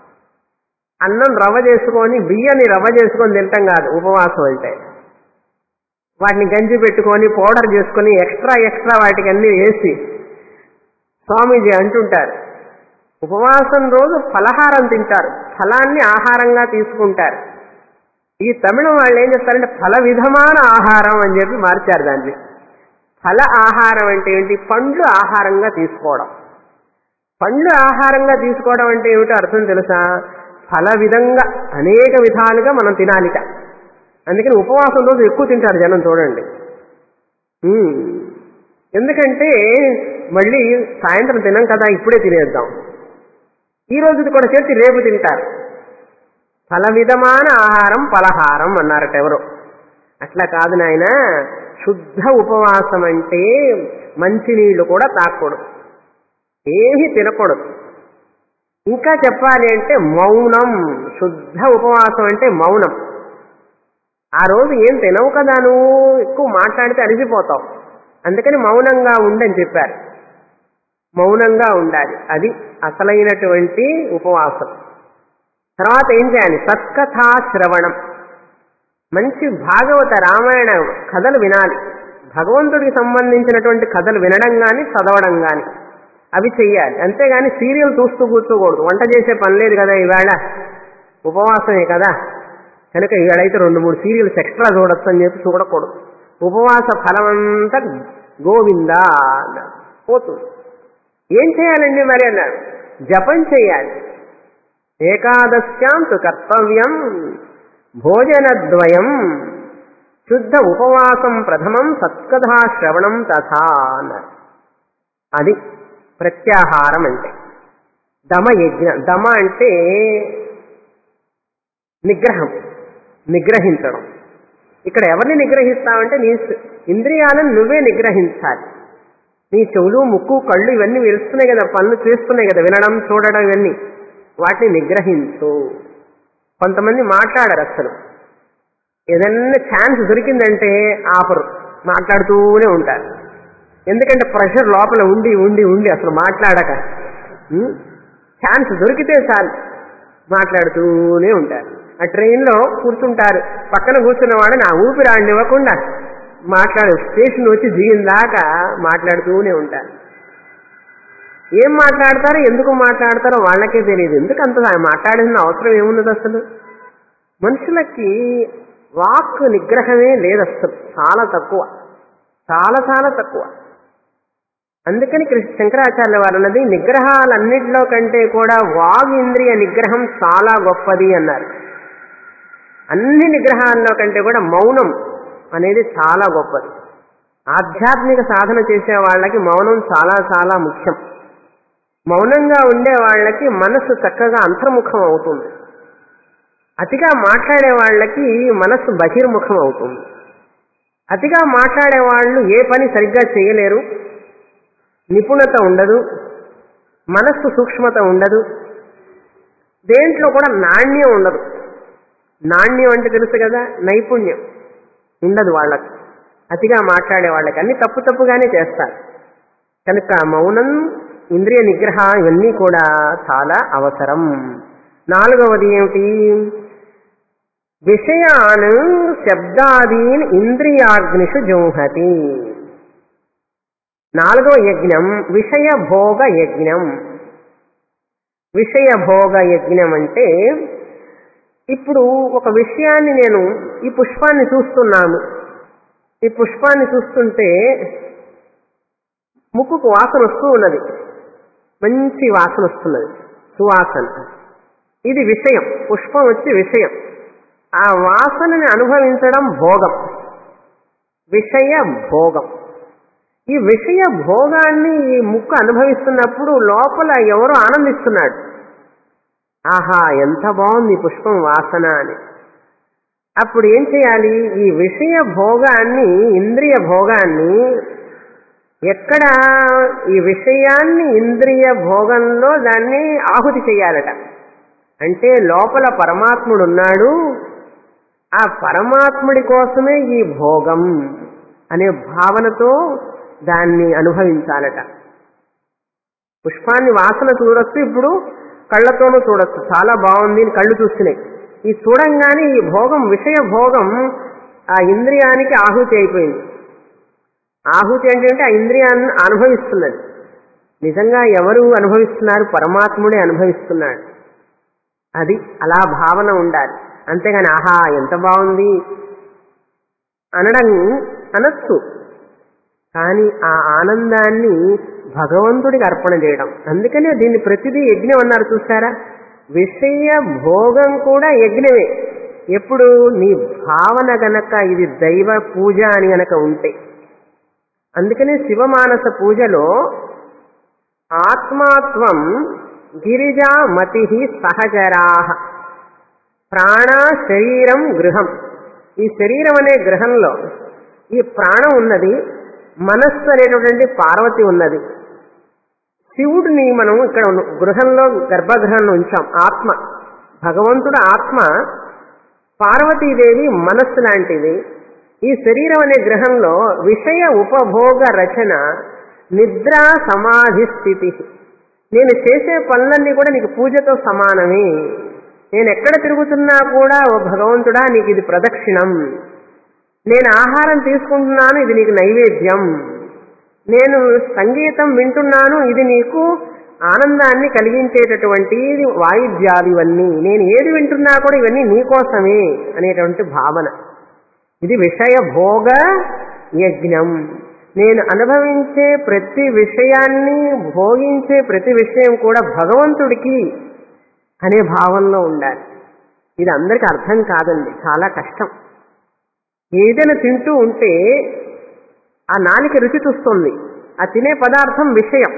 అన్నం రవ్వ చేసుకొని బియ్యాన్ని రవ్వ చేసుకొని తింటాం కాదు ఉపవాసం అంటే వాటిని గంజి పెట్టుకొని పౌడర్ చేసుకొని ఎక్స్ట్రా ఎక్స్ట్రా వాటికి అన్ని వేసి స్వామీజీ అంటుంటారు ఉపవాసం రోజు ఫలహారం తింటారు ఫలాన్ని ఆహారంగా తీసుకుంటారు ఈ తమిళం వాళ్ళు ఏం చేస్తారంటే ఫల విధమైన ఆహారం అని చెప్పి మార్చారు దాన్ని ఫల ఆహారం అంటే ఏంటి పండ్లు ఆహారంగా తీసుకోవడం పండ్లు ఆహారంగా తీసుకోవడం అంటే ఏమిటో అర్థం తెలుసా ఫల విధంగా అనేక విధాలుగా మనం తినాలిట అందుకని ఉపవాసం రోజు ఎక్కువ తింటారు జనం చూడండి ఉమ్. ఎందుకంటే మళ్ళీ సాయంత్రం తినం కదా ఇప్పుడే తినేద్దాం ఈ రోజుది కూడా చేసి రేపు తింటారు ఫల విధమైన ఆహారం పలహారం అన్నారట ఎవరు అట్లా కాదు నాయన శుద్ధ ఉపవాసం అంటే మంచినీళ్లు కూడా తాకూడదు ఏమీ తినకూడదు ఇంకా చెప్పాలి అంటే మౌనం శుద్ధ ఉపవాసం అంటే మౌనం ఆ రోజు ఏం తినవు కదా నువ్వు ఎక్కువ మాట్లాడితే అరిసిపోతావు అందుకని మౌనంగా ఉండని చెప్పారు మౌనంగా ఉండాలి అది అసలైనటువంటి ఉపవాసం తర్వాత ఏం చేయాలి సత్కథా శ్రవణం మంచి భాగవత రామాయణ కథలు వినాలి భగవంతుడికి సంబంధించినటువంటి కథలు వినడం కానీ చదవడం కానీ అవి చెయ్యాలి అంతేగాని సీరియల్ చూస్తూ కూర్చోకూడదు వంట చేసే పని లేదు కదా ఈవేళ ఉపవాసమే కదా కనుక ఈవేళైతే రెండు మూడు సీరియల్స్ ఎక్స్ట్రా చూడొచ్చు అని చెప్పి చూడకూడదు ఉపవాస ఫలమంతా గోవిందా అన్నారు పోతుంది ఏం చేయాలండి మరి అన్నారు జపం చేయాలి ఏకాదశ్యాంతు కర్తవ్యం భోజనద్వయం శుద్ధ ఉపవాసం ప్రథమం సత్కథా శ్రవణం తథా అన్నారు అది ప్రత్యాహారం అంటే దమ యజ్ఞ దమ అంటే నిగ్రహం నిగ్రహించడం ఇక్కడ ఎవరిని నిగ్రహిస్తావంటే నీ స్- ఇంద్రియాలను నువ్వే నిగ్రహించాలి నీ చెవులు ముక్కు కళ్ళు ఇవన్నీ వెలుస్తున్నాయి కదా పనులు చేస్తున్నాయి కదా వినడం చూడడం ఇవన్నీ వాటిని నిగ్రహించు కొంతమంది మాట్లాడరు అసలు ఏదన్నా ఛాన్స్ దొరికిందంటే ఆపరు మాట్లాడుతూనే ఉంటారు ఎందుకంటే ప్రెషర్ లోపల ఉండి ఉండి ఉండి అసలు మాట్లాడక ఉం? ఛాన్స్ దొరికితే చాలు మాట్లాడుతూనే ఉంటారు ఆ ట్రైన్లో కూర్చుంటారు పక్కన కూర్చున్న వాడు నా ఊపిరి ఆడనివ్వకుండా మాట్లాడు స్టేషన్ వచ్చి దిగిన దాకా మాట్లాడుతూనే ఉంటారు ఏం మాట్లాడతారో ఎందుకు మాట్లాడతారో వాళ్ళకే తెలియదు ఎందుకు అంత మాట్లాడాల్సిన అవసరం ఏమున్నది అసలు మనుషులకి వాక్ నిగ్రహమే లేదు అసలు చాలా తక్కువ చాలా చాలా తక్కువ అందుకని కృష్ణ శంకరాచార్య వారు అన్నది నిగ్రహాలన్నిటిలో కంటే కూడా వాగ్ ఇంద్రియ నిగ్రహం చాలా గొప్పది అన్నారు అన్ని నిగ్రహాల్లో కంటే కూడా మౌనం అనేది చాలా గొప్పది ఆధ్యాత్మిక సాధన చేసే వాళ్ళకి మౌనం చాలా చాలా ముఖ్యం మౌనంగా ఉండే వాళ్ళకి మనసు చక్కగా అంతర్ముఖం అవుతుంది అతిగా మాట్లాడే వాళ్ళకి మనస్సు బహిర్ముఖం అవుతుంది అతిగా మాట్లాడే వాళ్ళు ఏ పని సరిగ్గా చేయలేరు నిపుణత ఉండదు మనస్సు సూక్ష్మత ఉండదు దేంట్లో కూడా నాణ్యం ఉండదు నాణ్యం అంటే తెలుసు కదా నైపుణ్యం ఉండదు వాళ్ళకి అతిగా మాట్లాడే వాళ్ళకి అన్ని తప్పు తప్పుగానే చేస్తారు కనుక మౌనం ఇంద్రియ నిగ్రహ ఇవన్నీ కూడా చాలా అవసరం నాలుగవది ఏమిటి విషయాన్ శబ్దాదీన్ ఇంద్రియాగ్నిషు జోహతి నాలుగవ యజ్ఞం విషయ భోగ యజ్ఞం విషయ భోగ యజ్ఞం అంటే ఇప్పుడు ఒక విషయాన్ని నేను ఈ పుష్పాన్ని చూస్తున్నాను ఈ పుష్పాన్ని చూస్తుంటే ముక్కుకు వాసన వస్తూ ఉన్నది మంచి వాసన వస్తున్నది సువాసన ఇది విషయం పుష్పం వచ్చి విషయం ఆ వాసనని అనుభవించడం భోగం విషయ భోగం ఈ విషయ భోగాన్ని ఈ ముక్కు అనుభవిస్తున్నప్పుడు లోపల ఎవరో ఆనందిస్తున్నాడు ఆహా ఎంత బాగుంది ఈ పుష్పం వాసన అని అప్పుడు ఏం చేయాలి ఈ విషయ భోగాన్ని ఇంద్రియ భోగాన్ని ఎక్కడ ఈ విషయాన్ని ఇంద్రియ భోగంలో దాన్ని ఆహుతి చేయాలట అంటే లోపల పరమాత్ముడు ఉన్నాడు ఆ పరమాత్ముడి కోసమే ఈ భోగం అనే భావనతో దాన్ని అనుభవించాలట పుష్పాన్ని వాసన చూడొచ్చు ఇప్పుడు కళ్ళతోనూ చూడొచ్చు చాలా బాగుంది అని కళ్ళు చూస్తున్నాయి ఈ చూడంగానే ఈ భోగం విషయ భోగం ఆ ఇంద్రియానికి ఆహుతి అయిపోయింది ఆహుతి ఏంటంటే ఆ ఇంద్రియాన్ని అనుభవిస్తున్నది నిజంగా ఎవరు అనుభవిస్తున్నారు పరమాత్ముడే అనుభవిస్తున్నాడు అది అలా భావన ఉండాలి అంతేగాని ఆహా ఎంత బాగుంది అనడం అనొచ్చు కానీ ఆ ఆనందాన్ని భగవంతుడికి అర్పణ చేయడం అందుకనే దీన్ని ప్రతిదీ యజ్ఞం అన్నారు చూసారా విషయ భోగం కూడా యజ్ఞమే ఎప్పుడు నీ భావన గనక ఇది దైవ పూజ అని గనక ఉంటే అందుకనే శివమానస పూజలో ఆత్మాత్వం గిరిజా మతి సహచరా ప్రాణ శరీరం గృహం ఈ శరీరం అనే గ్రహంలో ఈ ప్రాణం ఉన్నది మనస్సు అనేటటువంటి పార్వతి ఉన్నది శివుడిని మనం ఇక్కడ ఉన్న- గృహంలో గర్భగృహంలో ఉంచాం ఆత్మ భగవంతుడు ఆత్మ పార్వతీదేవి మనస్సు లాంటిది ఈ శరీరం అనే గ్రహంలో విషయ ఉపభోగ రచన నిద్ర సమాధి స్థితి నేను చేసే పనులన్నీ కూడా నీకు పూజతో సమానమే నేను ఎక్కడ తిరుగుతున్నా కూడా ఓ భగవంతుడా నీకు ఇది ప్రదక్షిణం నేను ఆహారం తీసుకుంటున్నాను ఇది నీకు నైవేద్యం నేను సంగీతం వింటున్నాను ఇది నీకు ఆనందాన్ని కలిగించేటటువంటి వాయిద్యాలు ఇవన్నీ నేను ఏది వింటున్నా కూడా ఇవన్నీ నీకోసమే అనేటువంటి భావన ఇది విషయ భోగ యజ్ఞం నేను అనుభవించే ప్రతి విషయాన్ని భోగించే ప్రతి విషయం కూడా భగవంతుడికి అనే భావంలో ఉండాలి ఇది అందరికీ అర్థం కాదండి చాలా కష్టం ఏదైనా తింటూ ఉంటే ఆ నాలుక రుచి చూస్తుంది ఆ తినే పదార్థం విషయం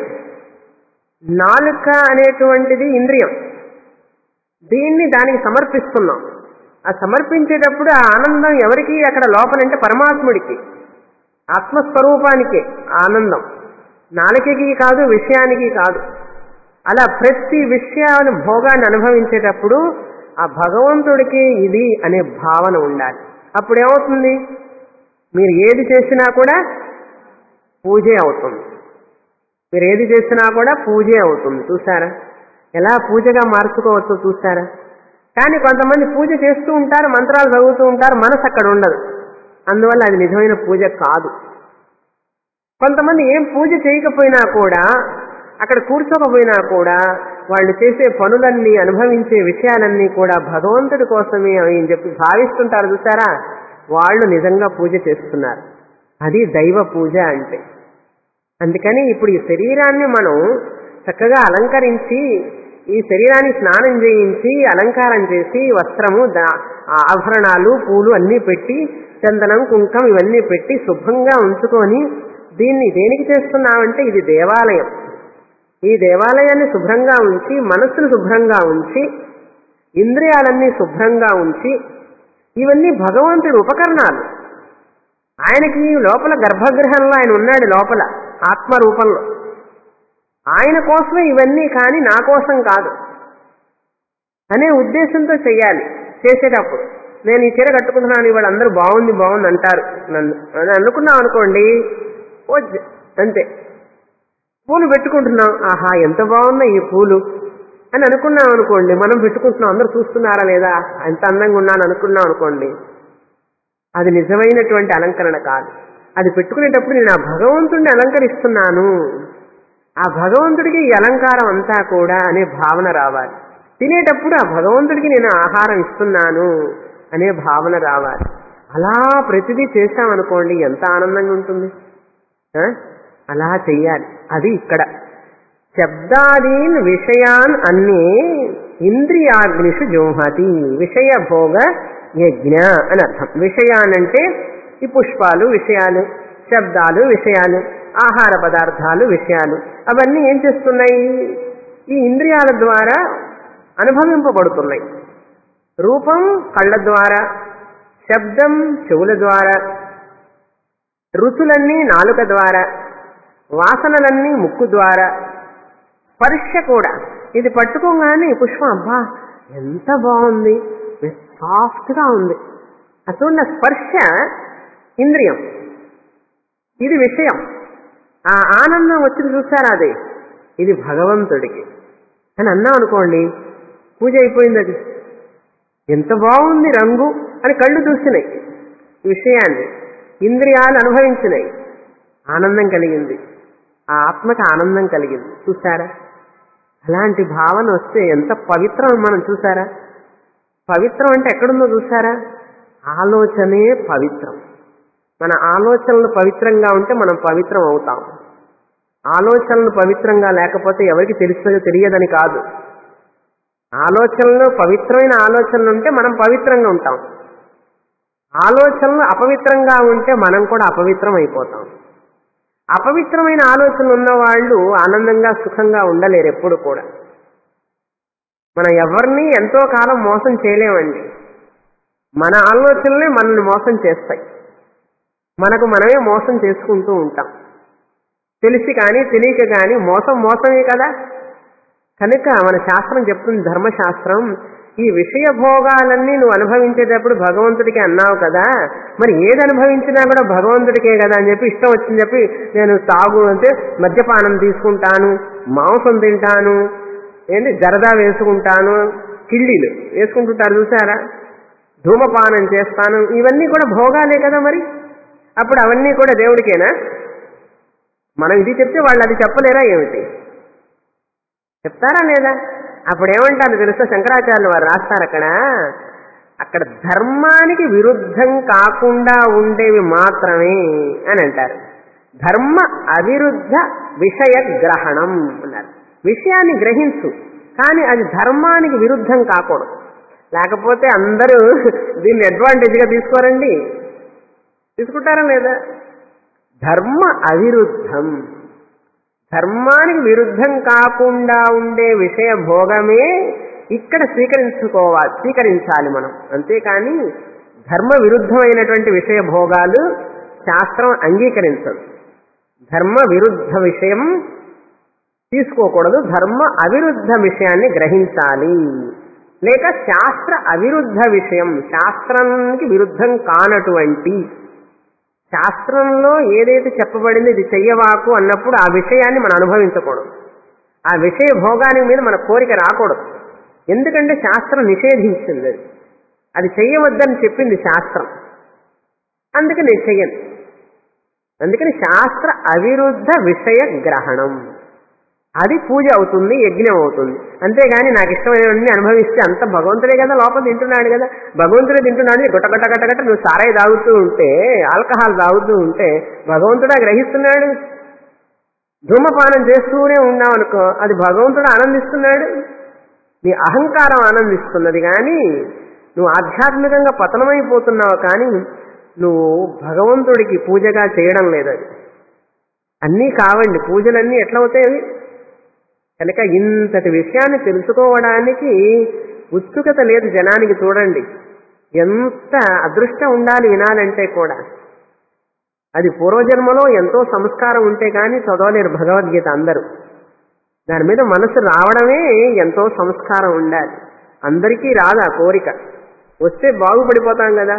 నాలుక అనేటువంటిది ఇంద్రియం దీన్ని దానికి సమర్పిస్తున్నాం ఆ సమర్పించేటప్పుడు ఆ ఆనందం ఎవరికి అక్కడ లోపలంటే పరమాత్ముడికి ఆత్మస్వరూపానికి ఆనందం నాలుకకి కాదు విషయానికి కాదు అలా ప్రతి విషయాన్ని భోగాన్ని అనుభవించేటప్పుడు ఆ భగవంతుడికి ఇది అనే భావన ఉండాలి అప్పుడు ఏమవుతుంది మీరు ఏది చేసినా కూడా పూజే అవుతుంది మీరు ఏది చేసినా కూడా పూజే అవుతుంది చూసారా ఎలా పూజగా మార్చుకోవచ్చో చూసారా కానీ కొంతమంది పూజ చేస్తూ ఉంటారు మంత్రాలు చదువుతూ ఉంటారు మనసు అక్కడ ఉండదు అందువల్ల అది నిజమైన పూజ కాదు కొంతమంది ఏం పూజ చేయకపోయినా కూడా అక్కడ కూర్చోకపోయినా కూడా వాళ్ళు చేసే పనులన్నీ అనుభవించే విషయాలన్నీ కూడా భగవంతుడి కోసమే అని చెప్పి భావిస్తుంటారు చూసారా వాళ్ళు నిజంగా పూజ చేస్తున్నారు అది దైవ పూజ అంటే అందుకని ఇప్పుడు ఈ శరీరాన్ని మనం చక్కగా అలంకరించి ఈ శరీరాన్ని స్నానం చేయించి అలంకారం చేసి వస్త్రము దా- ఆభరణాలు పూలు అన్నీ పెట్టి చందనం కుంకం ఇవన్నీ పెట్టి శుభ్రంగా ఉంచుకొని దీన్ని దేనికి చేస్తున్నామంటే ఇది దేవాలయం ఈ దేవాలయాన్ని శుభ్రంగా ఉంచి మనస్సును శుభ్రంగా ఉంచి ఇంద్రియాలన్నీ శుభ్రంగా ఉంచి ఇవన్నీ భగవంతుడి ఉపకరణాలు ఆయనకి లోపల గర్భగృహంలో ఆయన ఉన్నాడు లోపల ఆత్మ రూపంలో ఆయన కోసమే ఇవన్నీ కానీ నా కోసం కాదు అనే ఉద్దేశంతో చెయ్యాలి చేసేటప్పుడు నేను ఈ చీర కట్టుకుంటున్నాను ఇవాళ అందరూ బాగుంది బాగుంది అంటారు నన్ను అని అనుకున్నాం అనుకోండి వద్దు. అంతే పూలు పెట్టుకుంటున్నాం ఆహా ఎంత బాగున్నాయి ఈ పూలు అని అనుకున్నాం అనుకోండి మనం పెట్టుకుంటున్నాం అందరూ చూస్తున్నారా లేదా ఎంత అందంగా ఉన్నాను అనుకున్నాం అనుకోండి అది నిజమైనటువంటి అలంకరణ కాదు అది పెట్టుకునేటప్పుడు నేను ఆ భగవంతుడిని అలంకరిస్తున్నాను ఆ భగవంతుడికి ఈ అలంకారం అంతా కూడా అనే భావన రావాలి తినేటప్పుడు ఆ భగవంతుడికి నేను ఆహారం ఇస్తున్నాను అనే భావన రావాలి అలా ప్రతిదీ చేశామనుకోండి ఎంత ఆనందంగా ఉంటుంది ఆ? అలా చెయ్యాలి అది ఇక్కడ శబ్దాదీన్ విషయాన్ అన్ని ఇంద్రియాగ్నిషు జోహతి విషయ భోగ యజ్ఞ అని అర్థం విషయానంటే ఈ పుష్పాలు విషయాలు శబ్దాలు విషయాలు ఆహార పదార్థాలు విషయాలు అవన్నీ ఏం చేస్తున్నాయి ఈ ఇంద్రియాల ద్వారా అనుభవింపబడుతున్నాయి రూపం కళ్ళ ద్వారా శబ్దం చెవుల ద్వారా రుచులన్నీ నాలుక ద్వారా వాసనలన్నీ ముక్కు ద్వారా స్పర్శ కూడా ఇది పట్టుకోగానే ఈ పుష్పం అబ్బా ఎంత బాగుంది సాఫ్ట్గా ఉంది అసలు స్పర్శ ఇంద్రియం ఇది విషయం ఆ ఆనందం వచ్చింది చూసారా అది ఇది భగవంతుడికి అని అన్నాం అనుకోండి పూజ అయిపోయింది అది ఎంత బాగుంది రంగు అని కళ్ళు చూసినాయి ఈ విషయాన్ని ఇంద్రియాలు అనుభవించినాయి ఆనందం కలిగింది ఆ ఆత్మకి ఆనందం కలిగింది చూసారా అలాంటి భావన వస్తే ఎంత పవిత్రం మనం చూసారా పవిత్రం అంటే ఎక్కడుందో చూసారా ఆలోచనే పవిత్రం మన ఆలోచనలు పవిత్రంగా ఉంటే మనం పవిత్రం అవుతాం ఆలోచనలు పవిత్రంగా లేకపోతే ఎవరికి తెలుస్తుందో తెలియదని కాదు ఆలోచనలు పవిత్రమైన ఆలోచనలు ఉంటే మనం పవిత్రంగా ఉంటాం ఆలోచనలు అపవిత్రంగా ఉంటే మనం కూడా అపవిత్రం అయిపోతాం అపవిత్రమైన ఆలోచనలు ఉన్న వాళ్ళు ఆనందంగా సుఖంగా ఉండలేరు ఎప్పుడు కూడా మనం ఎవరిని ఎంతో కాలం మోసం చేయలేమండి మన ఆలోచనలే మనల్ని మోసం చేస్తాయి మనకు మనమే మోసం చేసుకుంటూ ఉంటాం తెలిసి కానీ తెలియక కానీ మోసం మోసమే కదా కనుక మన శాస్త్రం చెప్తుంది ధర్మశాస్త్రం ఈ విషయ భోగాలన్నీ నువ్వు అనుభవించేటప్పుడు భగవంతుడికి అన్నావు కదా మరి ఏది అనుభవించినా కూడా భగవంతుడికే కదా అని చెప్పి ఇష్టం వచ్చింది చెప్పి నేను తాగు అంటే మద్యపానం తీసుకుంటాను మాంసం తింటాను ఏంటి జరదా వేసుకుంటాను కిళ్ళీలు వేసుకుంటుంటారు చూసారా ధూమపానం చేస్తాను ఇవన్నీ కూడా భోగాలే కదా మరి అప్పుడు అవన్నీ కూడా దేవుడికేనా మనం ఇది చెప్తే వాళ్ళు అది చెప్పలేరా ఏమిటి చెప్తారా లేదా అప్పుడు ఏమంటారు తెలుసా శంకరాచార్యులు వారు రాస్తారు అక్కడ అక్కడ ధర్మానికి విరుద్ధం కాకుండా ఉండేవి మాత్రమే అని అంటారు ధర్మ అవిరుద్ధ విషయ గ్రహణం అన్నారు విషయాన్ని గ్రహించు కానీ అది ధర్మానికి విరుద్ధం కాకూడదు లేకపోతే అందరూ దీన్ని అడ్వాంటేజ్గా తీసుకోరండి తీసుకుంటారా లేదా ధర్మ అవిరుద్ధం ధర్మానికి విరుద్ధం కాకుండా ఉండే విషయ భోగమే ఇక్కడ స్వీకరించుకోవాలి స్వీకరించాలి మనం అంతేకాని ధర్మ విరుద్ధమైనటువంటి విషయ భోగాలు శాస్త్రం అంగీకరించదు ధర్మ విరుద్ధ విషయం తీసుకోకూడదు ధర్మ అవిరుద్ధ విషయాన్ని గ్రహించాలి లేక శాస్త్ర అవిరుద్ధ విషయం శాస్త్రానికి విరుద్ధం కానటువంటి శాస్త్రంలో ఏదైతే చెప్పబడింది ఇది చెయ్యవాకు అన్నప్పుడు ఆ విషయాన్ని మనం అనుభవించకూడదు ఆ విషయ భోగానికి మీద మన కోరిక రాకూడదు ఎందుకంటే శాస్త్రం నిషేధించింది అది అది చెయ్యవద్దని చెప్పింది శాస్త్రం అందుకే నేను చెయ్యను అందుకని శాస్త్ర అవిరుద్ధ విషయ గ్రహణం అది పూజ అవుతుంది యజ్ఞం అవుతుంది అంతేగాని నాకు ఇష్టమైనవన్నీ అనుభవిస్తే అంత భగవంతుడే కదా లోపల తింటున్నాడు కదా భగవంతుడే తింటున్నాడు గుట్ట గట్ట గట్ట గట్ట నువ్వు సారాయి తాగుతూ ఉంటే ఆల్కహాల్ తాగుతూ ఉంటే భగవంతుడా గ్రహిస్తున్నాడు ధూమపానం చేస్తూనే ఉన్నావు అనుకో అది భగవంతుడు ఆనందిస్తున్నాడు నీ అహంకారం ఆనందిస్తున్నది కానీ నువ్వు ఆధ్యాత్మికంగా పతనమైపోతున్నావు కానీ నువ్వు భగవంతుడికి పూజగా చేయడం లేదు అది అన్నీ కావండి పూజలన్నీ ఎట్లా అవుతాయి అవి కనుక ఇంతటి విషయాన్ని తెలుసుకోవడానికి ఉత్సుకత లేదు జనానికి చూడండి ఎంత అదృష్టం ఉండాలి వినాలంటే కూడా అది పూర్వజన్మలో ఎంతో సంస్కారం ఉంటే కానీ చదవలేరు భగవద్గీత అందరూ దాని మీద మనసు రావడమే ఎంతో సంస్కారం ఉండాలి అందరికీ రాదు ఆ కోరిక వస్తే బాగుపడిపోతాం కదా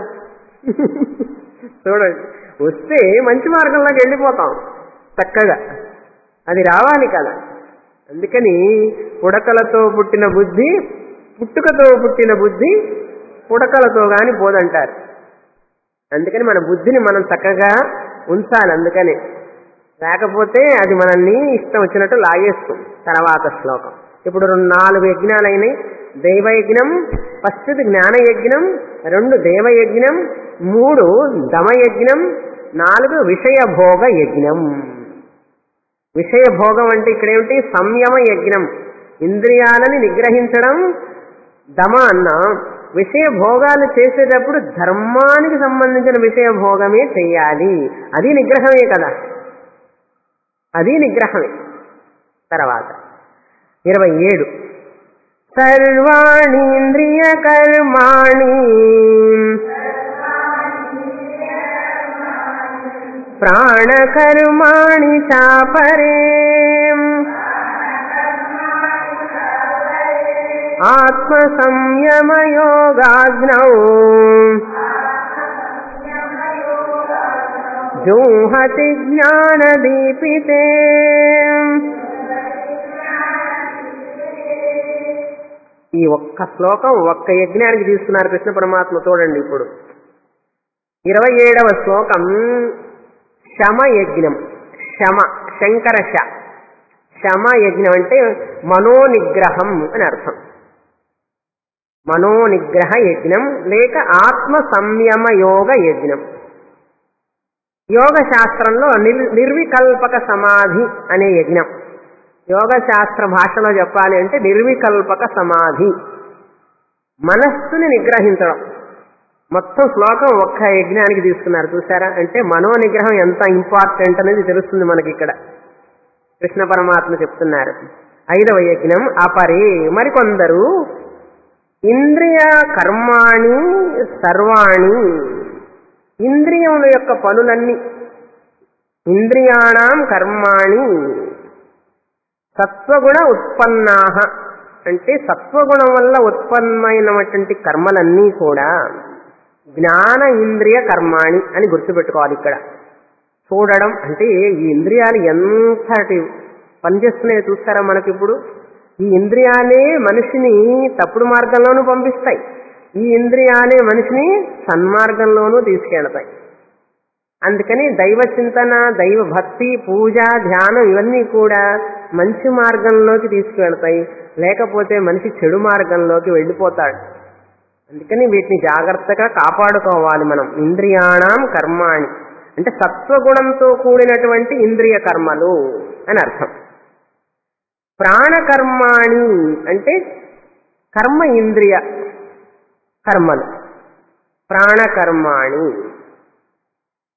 చూడండి వస్తే మంచి మార్గంలోకి వెళ్ళిపోతాం చక్కగా అది రావాలి కదా అందుకని పుడకలతో పుట్టిన బుద్ధి పుట్టుకతో పుట్టిన బుద్ధి పుడకలతో గాని పోదంటారు అందుకని మన బుద్ధిని మనం చక్కగా ఉంచాలి అందుకని లేకపోతే అది మనల్ని ఇష్టం వచ్చినట్టు లాగేస్తుంది తర్వాత శ్లోకం ఇప్పుడు రెండు నాలుగు యజ్ఞాలైనాయి దైవయజ్ఞం ఫస్ట్ జ్ఞాన యజ్ఞం రెండు దేవయజ్ఞం మూడు దమయజ్ఞం నాలుగు విషయభోగ యజ్ఞం విషయ భోగం అంటే ఇక్కడ ఏమిటి సంయమ యజ్ఞం ఇంద్రియాలని నిగ్రహించడం దమ అన్న విషయ భోగాలు చేసేటప్పుడు ధర్మానికి సంబంధించిన విషయ భోగమే చెయ్యాలి అది నిగ్రహమే కదా అది నిగ్రహమే తర్వాత ఇరవై ఏడు సర్వాణీంద్రియ కర్మాణి ప్రాణకర్మాణి చాపరే ఆత్మ సంయమయోగాగ్నౌ జూహతి జ్ఞానదీపితే ఈ ఒక్క శ్లోకం ఒక్క యజ్ఞానికి తీసుకున్నారు కృష్ణ పరమాత్మ చూడండి ఇప్పుడు ఇరవై ఏడవ శ్లోకం శమ యజ్ఞం శమ శంకర శ శమ యజ్ఞం అంటే మనోనిగ్రహం అని అర్థం మనోనిగ్రహ యజ్ఞం లేక ఆత్మ సంయమ యోగ యజ్ఞం యోగ శాస్త్రంలో నిర్ నిర్వికల్పక సమాధి అనే యజ్ఞం యోగ శాస్త్ర భాషలో చెప్పాలి అంటే నిర్వికల్పక సమాధి మనస్సుని నిగ్రహించడం మొత్తం శ్లోకం ఒక్క యజ్ఞానికి తీసుకున్నారు చూసారా అంటే మనో నిగ్రహం ఎంత ఇంపార్టెంట్ అనేది తెలుస్తుంది మనకి ఇక్కడ కృష్ణ పరమాత్మ చెప్తున్నారు ఐదవ యజ్ఞం అపరే మరికొందరు ఇంద్రియ కర్మాణి సర్వాణి ఇంద్రియముల యొక్క పనులన్నీ ఇంద్రియాణం కర్మాణి సత్వగుణ ఉత్పన్నాహ అంటే సత్వగుణం వల్ల ఉత్పన్నమైనటువంటి కర్మలన్నీ కూడా జ్ఞాన ఇంద్రియ కర్మాణి అని గుర్తుపెట్టుకోవాలి ఇక్కడ చూడడం అంటే ఈ ఇంద్రియాలు ఎంతటి పనిచేస్తున్నాయో చూస్తారా మనకి ఇప్పుడు ఈ ఇంద్రియాలే మనిషిని తప్పుడు మార్గంలోనూ పంపిస్తాయి ఈ ఇంద్రియాలే మనిషిని సన్మార్గంలోనూ తీసుకెళ్తాయి అందుకని దైవ చింతన దైవ భక్తి పూజ ధ్యానం ఇవన్నీ కూడా మంచి మార్గంలోకి తీసుకువెళ్తాయి లేకపోతే మనిషి చెడు మార్గంలోకి వెళ్ళిపోతాడు అందుకని వీటిని జాగ్రత్తగా కాపాడుకోవాలి మనం ఇంద్రియాణం కర్మాణి అంటే సత్వగుణంతో కూడినటువంటి ఇంద్రియ కర్మలు అని అర్థం ప్రాణకర్మాణి అంటే కర్మ ఇంద్రియ కర్మలు ప్రాణకర్మాణి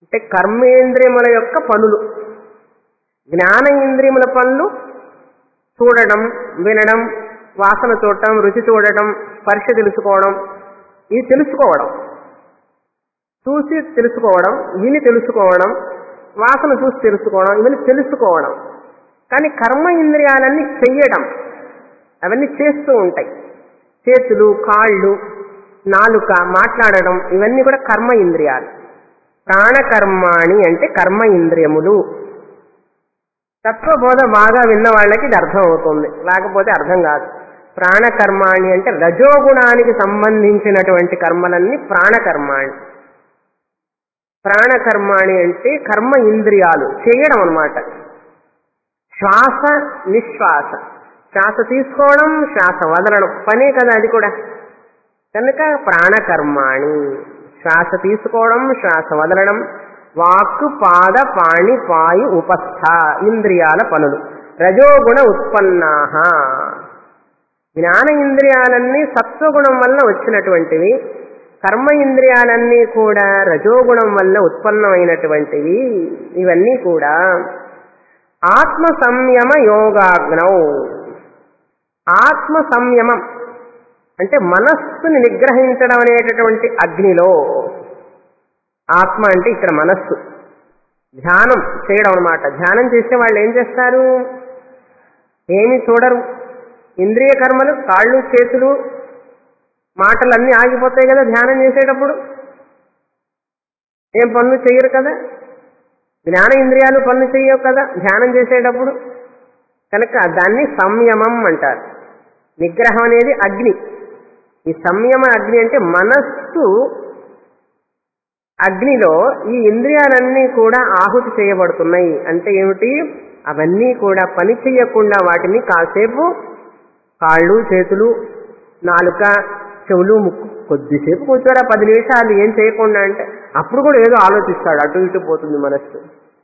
అంటే కర్మేంద్రియముల యొక్క పనులు జ్ఞాన ఇంద్రియముల పనులు చూడడం వినడం వాసన చూడటం రుచి చూడటం స్పర్శ తెలుసుకోవడం ఇది తెలుసుకోవడం చూసి తెలుసుకోవడం విని తెలుసుకోవడం వాసన చూసి తెలుసుకోవడం ఇవన్నీ తెలుసుకోవడం కానీ కర్మ ఇంద్రియాలన్నీ చెయ్యడం అవన్నీ చేస్తూ ఉంటాయి చేతులు కాళ్ళు నాలుక మాట్లాడడం ఇవన్నీ కూడా కర్మ ఇంద్రియాలు ప్రాణకర్మాణి అంటే కర్మ ఇంద్రియములు తత్వబోధ బాగా విన్న వాళ్ళకి ఇది అర్థం అవుతుంది లేకపోతే అర్థం కాదు ప్రాణకర్మాణి అంటే రజోగుణానికి సంబంధించినటువంటి కర్మలన్నీ ప్రాణకర్మాణి ప్రాణకర్మాణి అంటే కర్మ ఇంద్రియాలు చేయడం అన్నమాట శ్వాస నిశ్వాస శ్వాస తీసుకోవడం శ్వాస వదలడం పనే కదా అది కూడా కనుక ప్రాణకర్మాణి శ్వాస తీసుకోవడం శ్వాస వదలడం వాక్కు పాద పాణి పాయు ఉపస్థ ఇంద్రియాల పనులు రజోగుణ ఉత్పన్నా జ్ఞాన ఇంద్రియాలన్నీ సత్వగుణం వల్ల వచ్చినటువంటివి కర్మ ఇంద్రియాలన్నీ కూడా రజోగుణం వల్ల ఉత్పన్నమైనటువంటివి ఇవన్నీ కూడా ఆత్మ సంయమ యోగాగ్నౌ ఆత్మ సంయమం అంటే మనస్సుని నిగ్రహించడం అనేటటువంటి అగ్నిలో ఆత్మ అంటే ఇక్కడ మనస్సు ధ్యానం చేయడం అనమాట ధ్యానం చేసే వాళ్ళు ఏం చేస్తారు ఏమి చూడరు ఇంద్రియ కర్మలు కాళ్ళు చేతులు మాటలు అన్నీ ఆగిపోతాయి కదా ధ్యానం చేసేటప్పుడు ఏం పనులు చేయరు కదా జ్ఞాన ఇంద్రియాలు పనులు చేయవు కదా ధ్యానం చేసేటప్పుడు కనుక దాన్ని సంయమం అంటారు నిగ్రహం అనేది అగ్ని ఈ సంయమ అగ్ని అంటే మనస్సు అగ్నిలో ఈ ఇంద్రియాలన్నీ కూడా ఆహుతి చేయబడుతున్నాయి అంటే ఏమిటి అవన్నీ కూడా పని చేయకుండా వాటిని కాసేపు కాళ్ళు చేతులు నాలుక చెవులు ముక్కు కొద్దిసేపు కూర్చోరా పది నిమిషాలు ఏం చేయకుండా అంటే అప్పుడు కూడా ఏదో ఆలోచిస్తాడు అటు ఇటు పోతుంది మనస్సు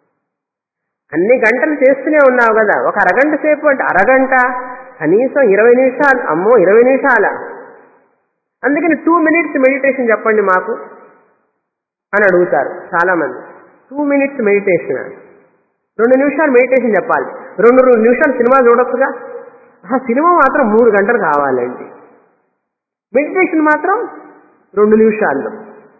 అన్ని గంటలు చేస్తూనే ఉన్నావు కదా ఒక అరగంట సేపు అంటే అరగంట కనీసం ఇరవై నిమిషాలు అమ్మో ఇరవై నిమిషాల అందుకని టూ మినిట్స్ మెడిటేషన్ చెప్పండి మాకు అని అడుగుతారు చాలా మంది టూ మినిట్స్ మెడిటేషన్ రెండు నిమిషాలు మెడిటేషన్ చెప్పాలి రెండు రెండు నిమిషాలు సినిమా చూడొచ్చుగా ఆ సినిమా మాత్రం మూడు గంటలు కావాలండి మెడిటేషన్ మాత్రం రెండు నిమిషాల్లో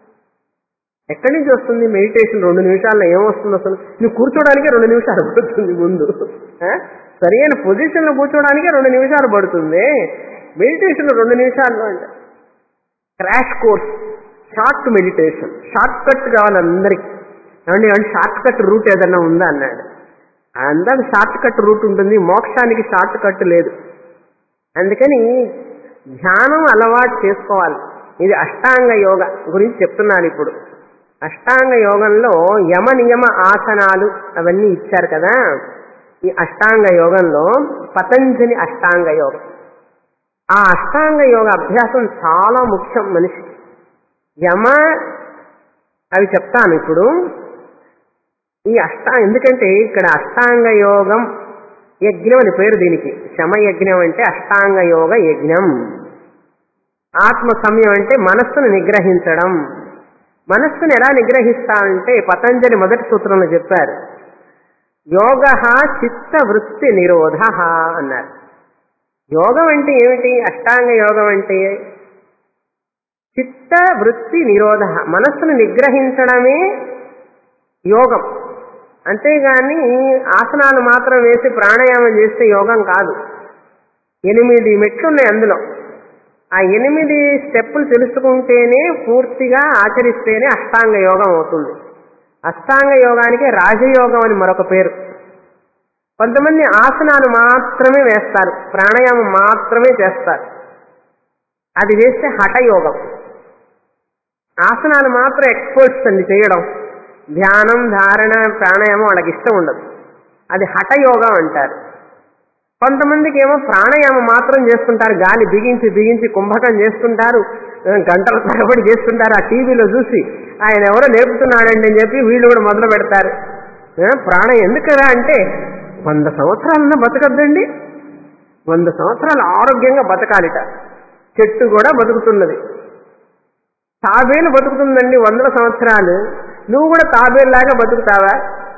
ఎక్కడి నుంచి వస్తుంది మెడిటేషన్ రెండు నిమిషాల్లో ఏమొస్తుంది అసలు నువ్వు కూర్చోడానికి రెండు నిమిషాలు పడుతుంది ముందు ఆ? సరైన పొజిషన్లో కూర్చోడానికి రెండు నిమిషాలు పడుతుంది మెడిటేషన్ రెండు నిమిషాల్లో అంటే crash course short meditation shortcut కావాలి అందరికి ఏమండి అంటే షార్ట్ కట్ రూట్ ఏదన్నా ఉందా అన్నాడు అందరికి షార్ట్ కట్ రూట్ ఉంటుంది మోక్షానికి షార్ట్ కట్ లేదు అందుకని ధ్యానం అలవాటు చేసుకోవాలి ఇది అష్టాంగ యోగ గురించి చెప్తున్నాను ఇప్పుడు అష్టాంగ యోగంలో యమ నియమ ఆసనాలు అవన్నీ ఇచ్చారు కదా ఈ అష్టాంగ యోగంలో పతంజలి అష్టాంగ యోగం ఆ అష్టాంగ యోగ అభ్యాసం చాలా ముఖ్యం మనిషికి యమ అవి చెప్తాను ఇప్పుడు ఈ అష్టా ఎందుకంటే ఇక్కడ అష్టాంగ యోగం యజ్ఞం అని పేరు దీనికి శమ యజ్ఞం అంటే అష్టాంగ యోగ యజ్ఞం ఆత్మ సమయం అంటే మనస్సును నిగ్రహించడం మనస్సును ఎలా నిగ్రహిస్తామంటే పతంజలి మొదటి సూత్రంలో చెప్పారు యోగ చిత్త వృత్తి నిరోధ అన్నారు యోగం అంటే ఏమిటి అష్టాంగ యోగం అంటే చిత్త వృత్తి నిరోధ మనస్సును నిగ్రహించడమే యోగం అంతేగాని ఆసనాలు మాత్రం వేసి ప్రాణాయామం చేస్తే యోగం కాదు ఎనిమిది మెట్లు ఉన్నాయి అందులో ఆ ఎనిమిది స్టెప్పులు తెలుసుకుంటేనే పూర్తిగా ఆచరిస్తేనే అష్టాంగ యోగం అవుతుంది అష్టాంగ యోగానికి రాజయోగం అని మరొక పేరు కొంతమంది ఆసనాలు మాత్రమే వేస్తారు ప్రాణాయామం మాత్రమే చేస్తారు అది వేస్తే హఠయోగం ఆసనాలు మాత్రం ఎక్స్పర్ట్స్ అండి చేయడం ధ్యానం ధారణ ప్రాణాయామం వాళ్ళకి ఇష్టం ఉండదు అది హఠయోగం అంటారు కొంతమందికి ఏమో ప్రాణాయామం మాత్రం చేస్తుంటారు గాలి బిగించి బిగించి కుంభకం చేస్తుంటారు ఆ, గంటల తరబడి చేస్తుంటారు ఆ టీవీలో చూసి ఆయన ఎవరో నేర్పుతున్నాడండి అని చెప్పి వీళ్ళు కూడా మొదలు పెడతారు ఆ, ప్రాణం ఎందుకురా అంటే వంద సంవత్సరాలన్నా బతకద్దండి వంద సంవత్సరాలు ఆరోగ్యంగా బతకాలిట చెట్టు కూడా బతుకుతున్నది తాబేలు బతుకుతుందండి వందల సంవత్సరాలు నువ్వు కూడా తాబేలాగా బతుకుతావా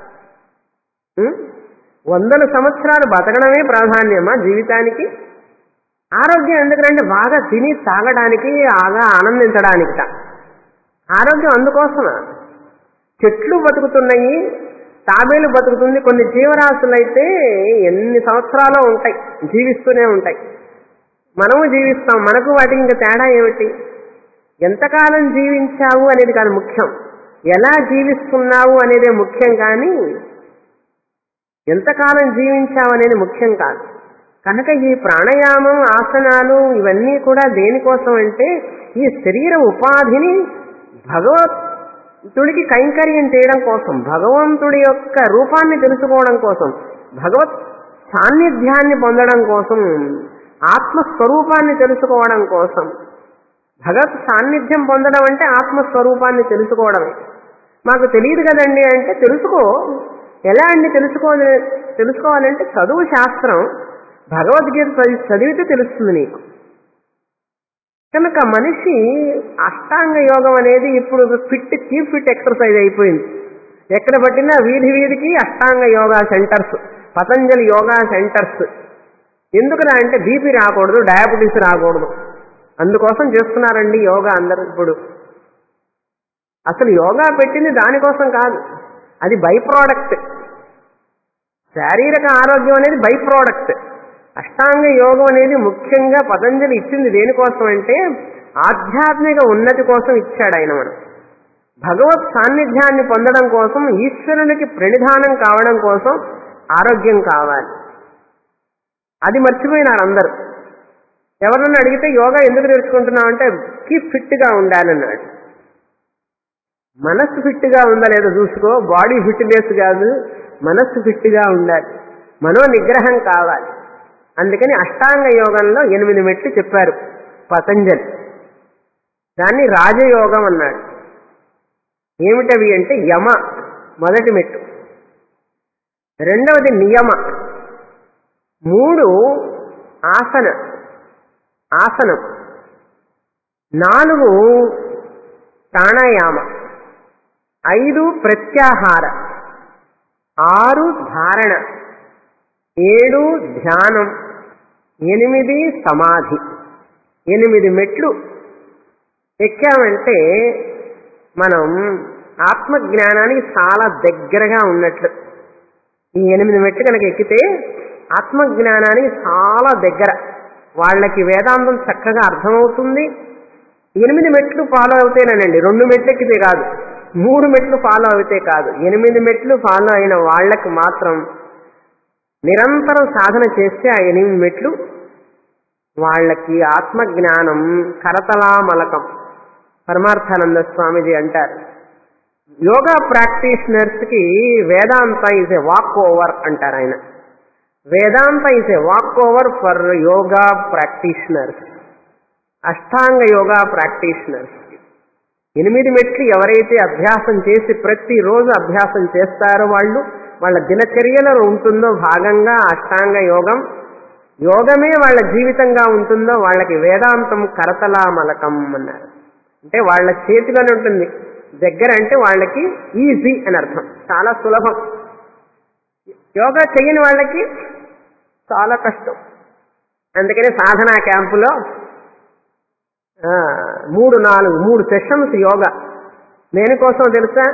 ఉం? వందల సంవత్సరాలు బతకడమే ప్రాధాన్యమా జీవితానికి ఆరోగ్యం ఎందుకంటే బాగా తిని తాగడానికి బాగా ఆనందించడానికిట ఆరోగ్యం అందుకోసమా చెట్లు బతుకుతున్నాయి తాబేలు బతుకుతుంది కొన్ని జీవరాశులు అయితే ఎన్ని సంవత్సరాలు ఉంటాయి జీవిస్తూనే ఉంటాయి మనము జీవిస్తాం మనకు వాటికి ఇంకా తేడా ఏమిటి ఎంతకాలం జీవించావు అనేది కాదు ముఖ్యం ఎలా జీవిస్తున్నావు అనేదే ముఖ్యం కానీ ఎంతకాలం జీవించావు అనేది ముఖ్యం కాదు కనుక ఈ ప్రాణాయామం ఆసనాలు ఇవన్నీ కూడా దేనికోసం అంటే ఈ శరీర ఉపాధిని భగవత్తుడికి కైంకర్యం చేయడం కోసం భగవంతుడి యొక్క రూపాన్ని తెలుసుకోవడం కోసం భగవత్ సాన్నిధ్యాన్ని పొందడం కోసం ఆత్మస్వరూపాన్ని తెలుసుకోవడం కోసం భగవత్ సాన్నిధ్యం పొందడం అంటే ఆత్మస్వరూపాన్ని తెలుసుకోవడమే మాకు తెలియదు కదండి అంటే తెలుసుకో ఎలా అండి తెలుసుకో తెలుసుకోవాలంటే చదువు శాస్త్రం భగవద్గీత చదివి చదివితే తెలుస్తుంది నీకు కనుక మనిషి అష్టాంగ యోగం అనేది ఇప్పుడు ఫిట్ కీప్ ఫిట్ ఎక్సర్సైజ్ అయిపోయింది ఎక్కడ పట్టినా వీధి వీధికి అష్టాంగ యోగా సెంటర్స్ పతంజలి యోగా సెంటర్స్ ఎందుకురా అంటే బీపీ రాకూడదు డయాబెటీస్ రాకూడదు అందుకోసం చేస్తున్నారండి యోగా అందరూ ఇప్పుడు అసలు యోగా పెట్టింది దానికోసం కాదు అది బై ప్రోడక్ట్ శారీరక ఆరోగ్యం అనేది బై ప్రోడక్ట్ అష్టాంగ యోగం అనేది ముఖ్యంగా పతంజలి ఇచ్చింది దేనికోసం అంటే ఆధ్యాత్మిక ఉన్నతి కోసం ఇచ్చాడు ఆయన మనం భగవత్ సాన్నిధ్యాన్ని పొందడం కోసం ఈశ్వరునికి ప్రణిధానం కావడం కోసం ఆరోగ్యం కావాలి అది మర్చిపోయినారు అందరూ ఎవరన్నా అడిగితే యోగా ఎందుకు నేర్చుకుంటున్నావు అంటే కీప్ ఫిట్గా ఉండాలన్నాడు మనస్సు ఫిట్గా ఉందా లేదో చూసుకో బాడీ ఫిట్నెస్ కాదు మనస్సు ఫిట్గా ఉండాలి మనో నిగ్రహం కావాలి అందుకని అష్టాంగ యోగంలో ఎనిమిది మెట్లు చెప్పారు పతంజలి దాన్ని రాజయోగం అన్నాడు ఏమిటవి అంటే యమ మొదటి మెట్టు రెండవది నియమ మూడు ఆసన ఆసనం నాలుగు ప్రాణాయామ ఐదు ప్రత్యాహార ఆరు ధారణ ఏడు ధ్యానం ఎనిమిది సమాధి ఎనిమిది మెట్లు ఎక్కామంటే మనం ఆత్మజ్ఞానానికి చాలా దగ్గరగా ఉన్నట్లు ఈ ఎనిమిది మెట్లు కనుక ఎక్కితే ఆత్మజ్ఞానానికి చాలా దగ్గర వాళ్ళకి వేదాంతం చక్కగా అర్థమవుతుంది ఎనిమిది మెట్లు ఫాలో అవుతేనేనండి రెండు మెట్లు ఎక్కితే కాదు మూడు మెట్లు ఫాలో అవుతే కాదు ఎనిమిది మెట్లు ఫాలో అయిన వాళ్ళకి మాత్రం నిరంతరం సాధన చేస్తే ఆ ఎనిమిది మెట్లు వాళ్ళకి ఆత్మజ్ఞానం కరతలామలకం పరమార్థానంద స్వామిజీ అంటారు యోగా ప్రాక్టీషనర్స్ కి Vedanta is a walkover అంటారు ఆయన Vedanta is a walkover for yoga practitioners Ashtanga yoga practitioners ఎనిమిది మెట్లు ఎవరైతే అభ్యాసం చేసి ప్రతిరోజు అభ్యాసం చేస్తారో వాళ్ళు వాళ్ళ దినచర్యలో ఉంటుందో భాగంగా అష్టాంగ యోగం యోగమే వాళ్ళ జీవితంగా ఉంటుందో వాళ్ళకి వేదాంతం కరతలామలకం అన్నారు అంటే వాళ్ళ చేతిలోనే ఉంటుంది దగ్గర అంటే వాళ్ళకి ఈజీ అని అర్థం చాలా సులభం యోగా చేయని వాళ్ళకి చాలా కష్టం అందుకనే సాధనా క్యాంపులో ఆ, మూడు నాలుగు మూడు సెషన్స్ యోగా దేనికోసం తెలుసా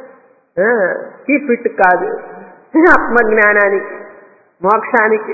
కీ ఫిట్ కాదు ఆత్మజ్ఞానానికి మోక్షానికి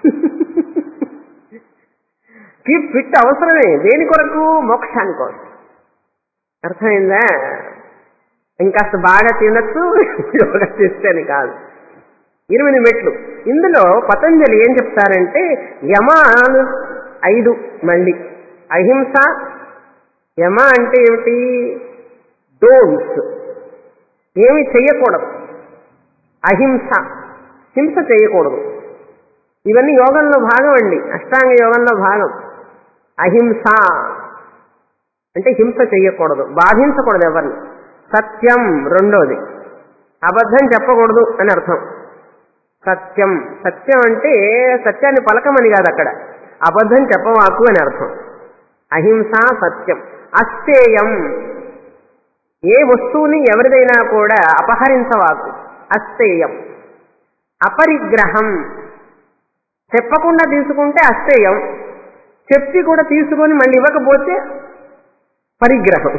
కీ ఫిట్ అవసరమే దేని కొరకు మోక్షాని కోసం అర్థమైందా ఇంకాస్త బాగా తినచ్చు యోగా చేస్తేనే కాదు ఎనిమిది మెట్లు ఇందులో పతంజలి ఏం చెప్తారంటే యమాలు ఐదు మళ్ళీ అహింస యమ అంటే ఏమిటి డోన్స్ ఏమి చెయ్యకూడదు అహింస హింస చేయకూడదు ఇవన్నీ యోగంలో భాగం అండి అష్టాంగ యోగంలో భాగం అహింస అంటే హింస చెయ్యకూడదు బాధించకూడదు ఎవరిని సత్యం రెండోది అబద్ధం చెప్పకూడదు అని అర్థం సత్యం సత్యం అంటే సత్యాన్ని పలకమని కాదు అక్కడ అబద్ధం చెప్పవాకు అని అర్థం అహింస సత్యం అస్థేయం ఏ వస్తువుని ఎవరిదైనా కూడా అపహరించవాకు అస్తేయం అపరిగ్రహం చెప్పకుండా తీసుకుంటే అస్తేయం చెప్పి కూడా తీసుకొని మళ్ళీ ఇవ్వకపోతే పరిగ్రహం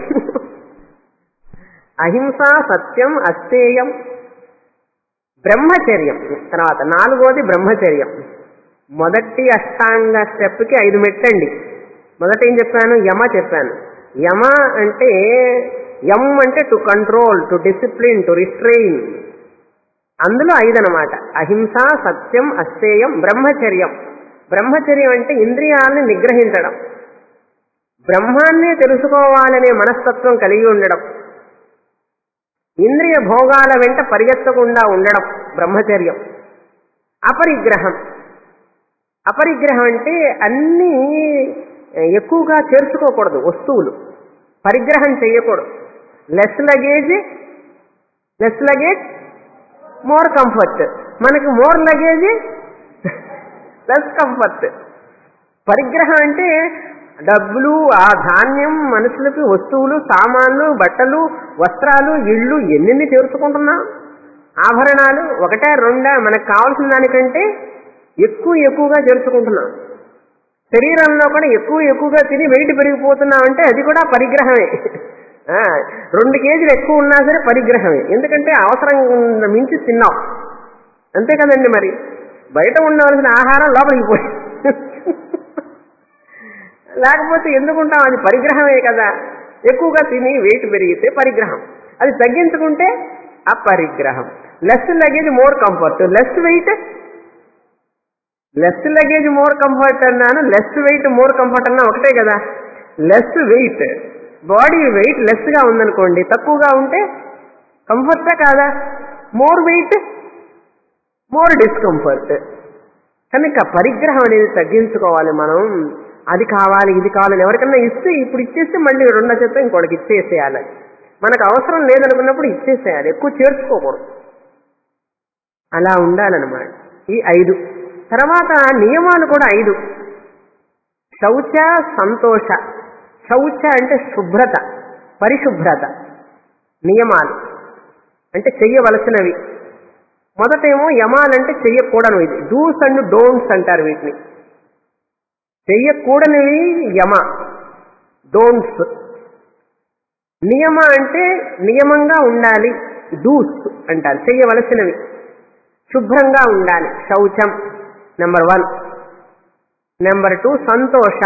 అహింస సత్యం అస్తేయం బ్రహ్మచర్యం తర్వాత నాలుగోది బ్రహ్మచర్యం మొదటి అష్టాంగ స్టెప్కి ఐదు మెట్లండి మొదట ఏం చెప్పాను యమ చెప్పాను యమ అంటే యమ్ అంటే to control to discipline to restrain అందులో ఐదు అనమాట అహింస సత్యం అస్తేయం బ్రహ్మచర్యం బ్రహ్మచర్యం అంటే ఇంద్రియాలని నిగ్రహించడం బ్రహ్మాన్నే తెలుసుకోవాలనే మనస్తత్వం కలిగి ఉండడం ఇంద్రియ భోగాల వెంట పరిగెత్తకుండా ఉండడం బ్రహ్మచర్యం అపరిగ్రహం అపరిగ్రహం అంటే అన్నీ ఎక్కువగా చేర్చుకోకూడదు వస్తువులు పరిగ్రహం చేయకూడదు less luggage less luggage more comfort మనకి మోర్ లగేజ్ లెస్ కంఫర్ట్ పరిగ్రహం అంటే డబ్బులు ఆ ధాన్యం మనుషులకి వస్తువులు సామాన్లు బట్టలు వస్త్రాలు ఇళ్ళు ఎన్నెన్ని చేర్చుకుంటున్నాం ఆభరణాలు ఒకటే రెండా మనకు కావాల్సిన దానికంటే ఎక్కువ ఎక్కువగా చేర్చుకుంటున్నాం శరీరంలో కూడా ఎక్కువ ఎక్కువగా తిని వెయిట్ పెరిగిపోతున్నామంటే అది కూడా పరిగ్రహమే ఆ, రెండు కేజీలు ఎక్కువ ఉన్నా సరే పరిగ్రహమే ఎందుకంటే అవసరం మించి తిన్నాం అంతే కదండి మరి బయట ఉండవలసిన ఆహారం లోపలికి పోయి లేకపోతే ఎందుకుంటాం అది పరిగ్రహమే కదా ఎక్కువగా తిని వెయిట్ పెరిగితే పరిగ్రహం అది తగ్గించుకుంటే అపరిగ్రహం less luggage more comfort less weight less luggage more comfort అన్నాను లెస్ వెయిట్ మోర్ కంఫర్ట్ అన్నా ఒకటే కదా less weight body weight less గా ఉందనుకోండి తక్కువగా ఉంటే కంఫర్టే కాదా మోర్ వెయిట్ మోర్ డిస్కంఫర్ట్ కనుక పరిగ్రహం అనేది తగ్గించుకోవాలి మనం అది కావాలి ఇది కావాలని ఎవరికన్నా ఇస్తే ఇప్పుడు ఇచ్చేస్తే మళ్ళీ రెండో చెత్త ఇంకోటికి ఇచ్చేసేయాలి మనకు అవసరం లేదనుకున్నప్పుడు ఇచ్చేసేయాలి ఎక్కువ చేర్చుకోకూడదు అలా ఉండాలన్నమాట ఈ ఐదు తర్వాత నియమాలు కూడా ఐదు శౌచ సంతోష శౌచ అంటే శుభ్రత పరిశుభ్రత నియమాలు అంటే చెయ్యవలసినవి మొదటేమో యమాలంటే చెయ్యకూడను ఇది డూస్ అండ్ డోంట్స్ అంటారు వీటిని చెయ్యకూడనివి యమ డోంట్స్ నియమ అంటే నియమంగా ఉండాలి డూస్ అంటారు చెయ్యవలసినవి శుభ్రంగా ఉండాలి శౌచం నెంబర్ వన్ నెంబర్ టూ సంతోష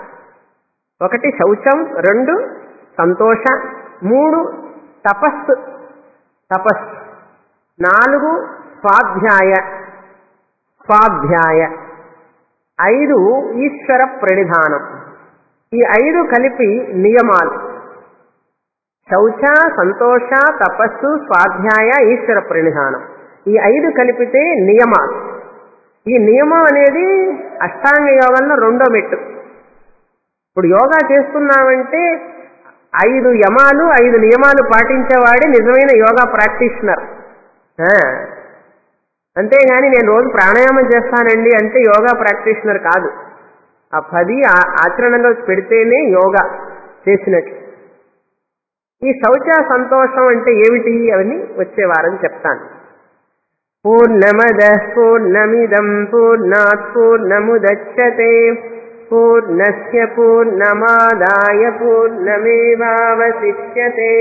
ఒకటి శౌచం రెండు సంతోష మూడు తపస్సు తపస్సు నాలుగు స్వాధ్యాయ స్వాధ్యాయ ఐదు ఈశ్వర ప్రణిధానం ఈ ఐదు కలిపి నియమాలు శౌచ సంతోష తపస్సు స్వాధ్యాయ ఈశ్వర ప్రణిధానం ఈ ఐదు కలిపితే నియమాలు ఈ నియమం అనేది అష్టాంగ యోగంలో రెండో మెట్టు ఇప్పుడు యోగా చేస్తున్నామంటే ఐదు యమాలు ఐదు నియమాలు పాటించేవాడే నిజమైన యోగా ప్రాక్టీషనర్ ఆ, అంతేగాని నేను రోజు ప్రాణాయామం చేస్తానండి అంటే యోగా ప్రాక్టీషనర్ కాదు ఆ పది ఆ- ఆచరణలో పెడితేనే యోగా చేసినట్లు ఈ శౌచ సంతోషం అంటే ఏమిటి అవన్నీ వచ్చే వారం చెప్తాను పూర్ణమద పూర్ణమిదం పూర్ణాత్ పూర్ణముదచ్చతే పూర్ణస్య పూర్ణమాదాయ పూర్ణమేవావశిష్యతే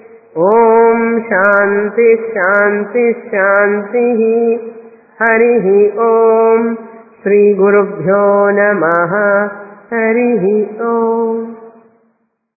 ఓం శాంతి శాంతి శాంతి హరి ఓం శ్రీ గురుభ్యో నమ హరి ఓం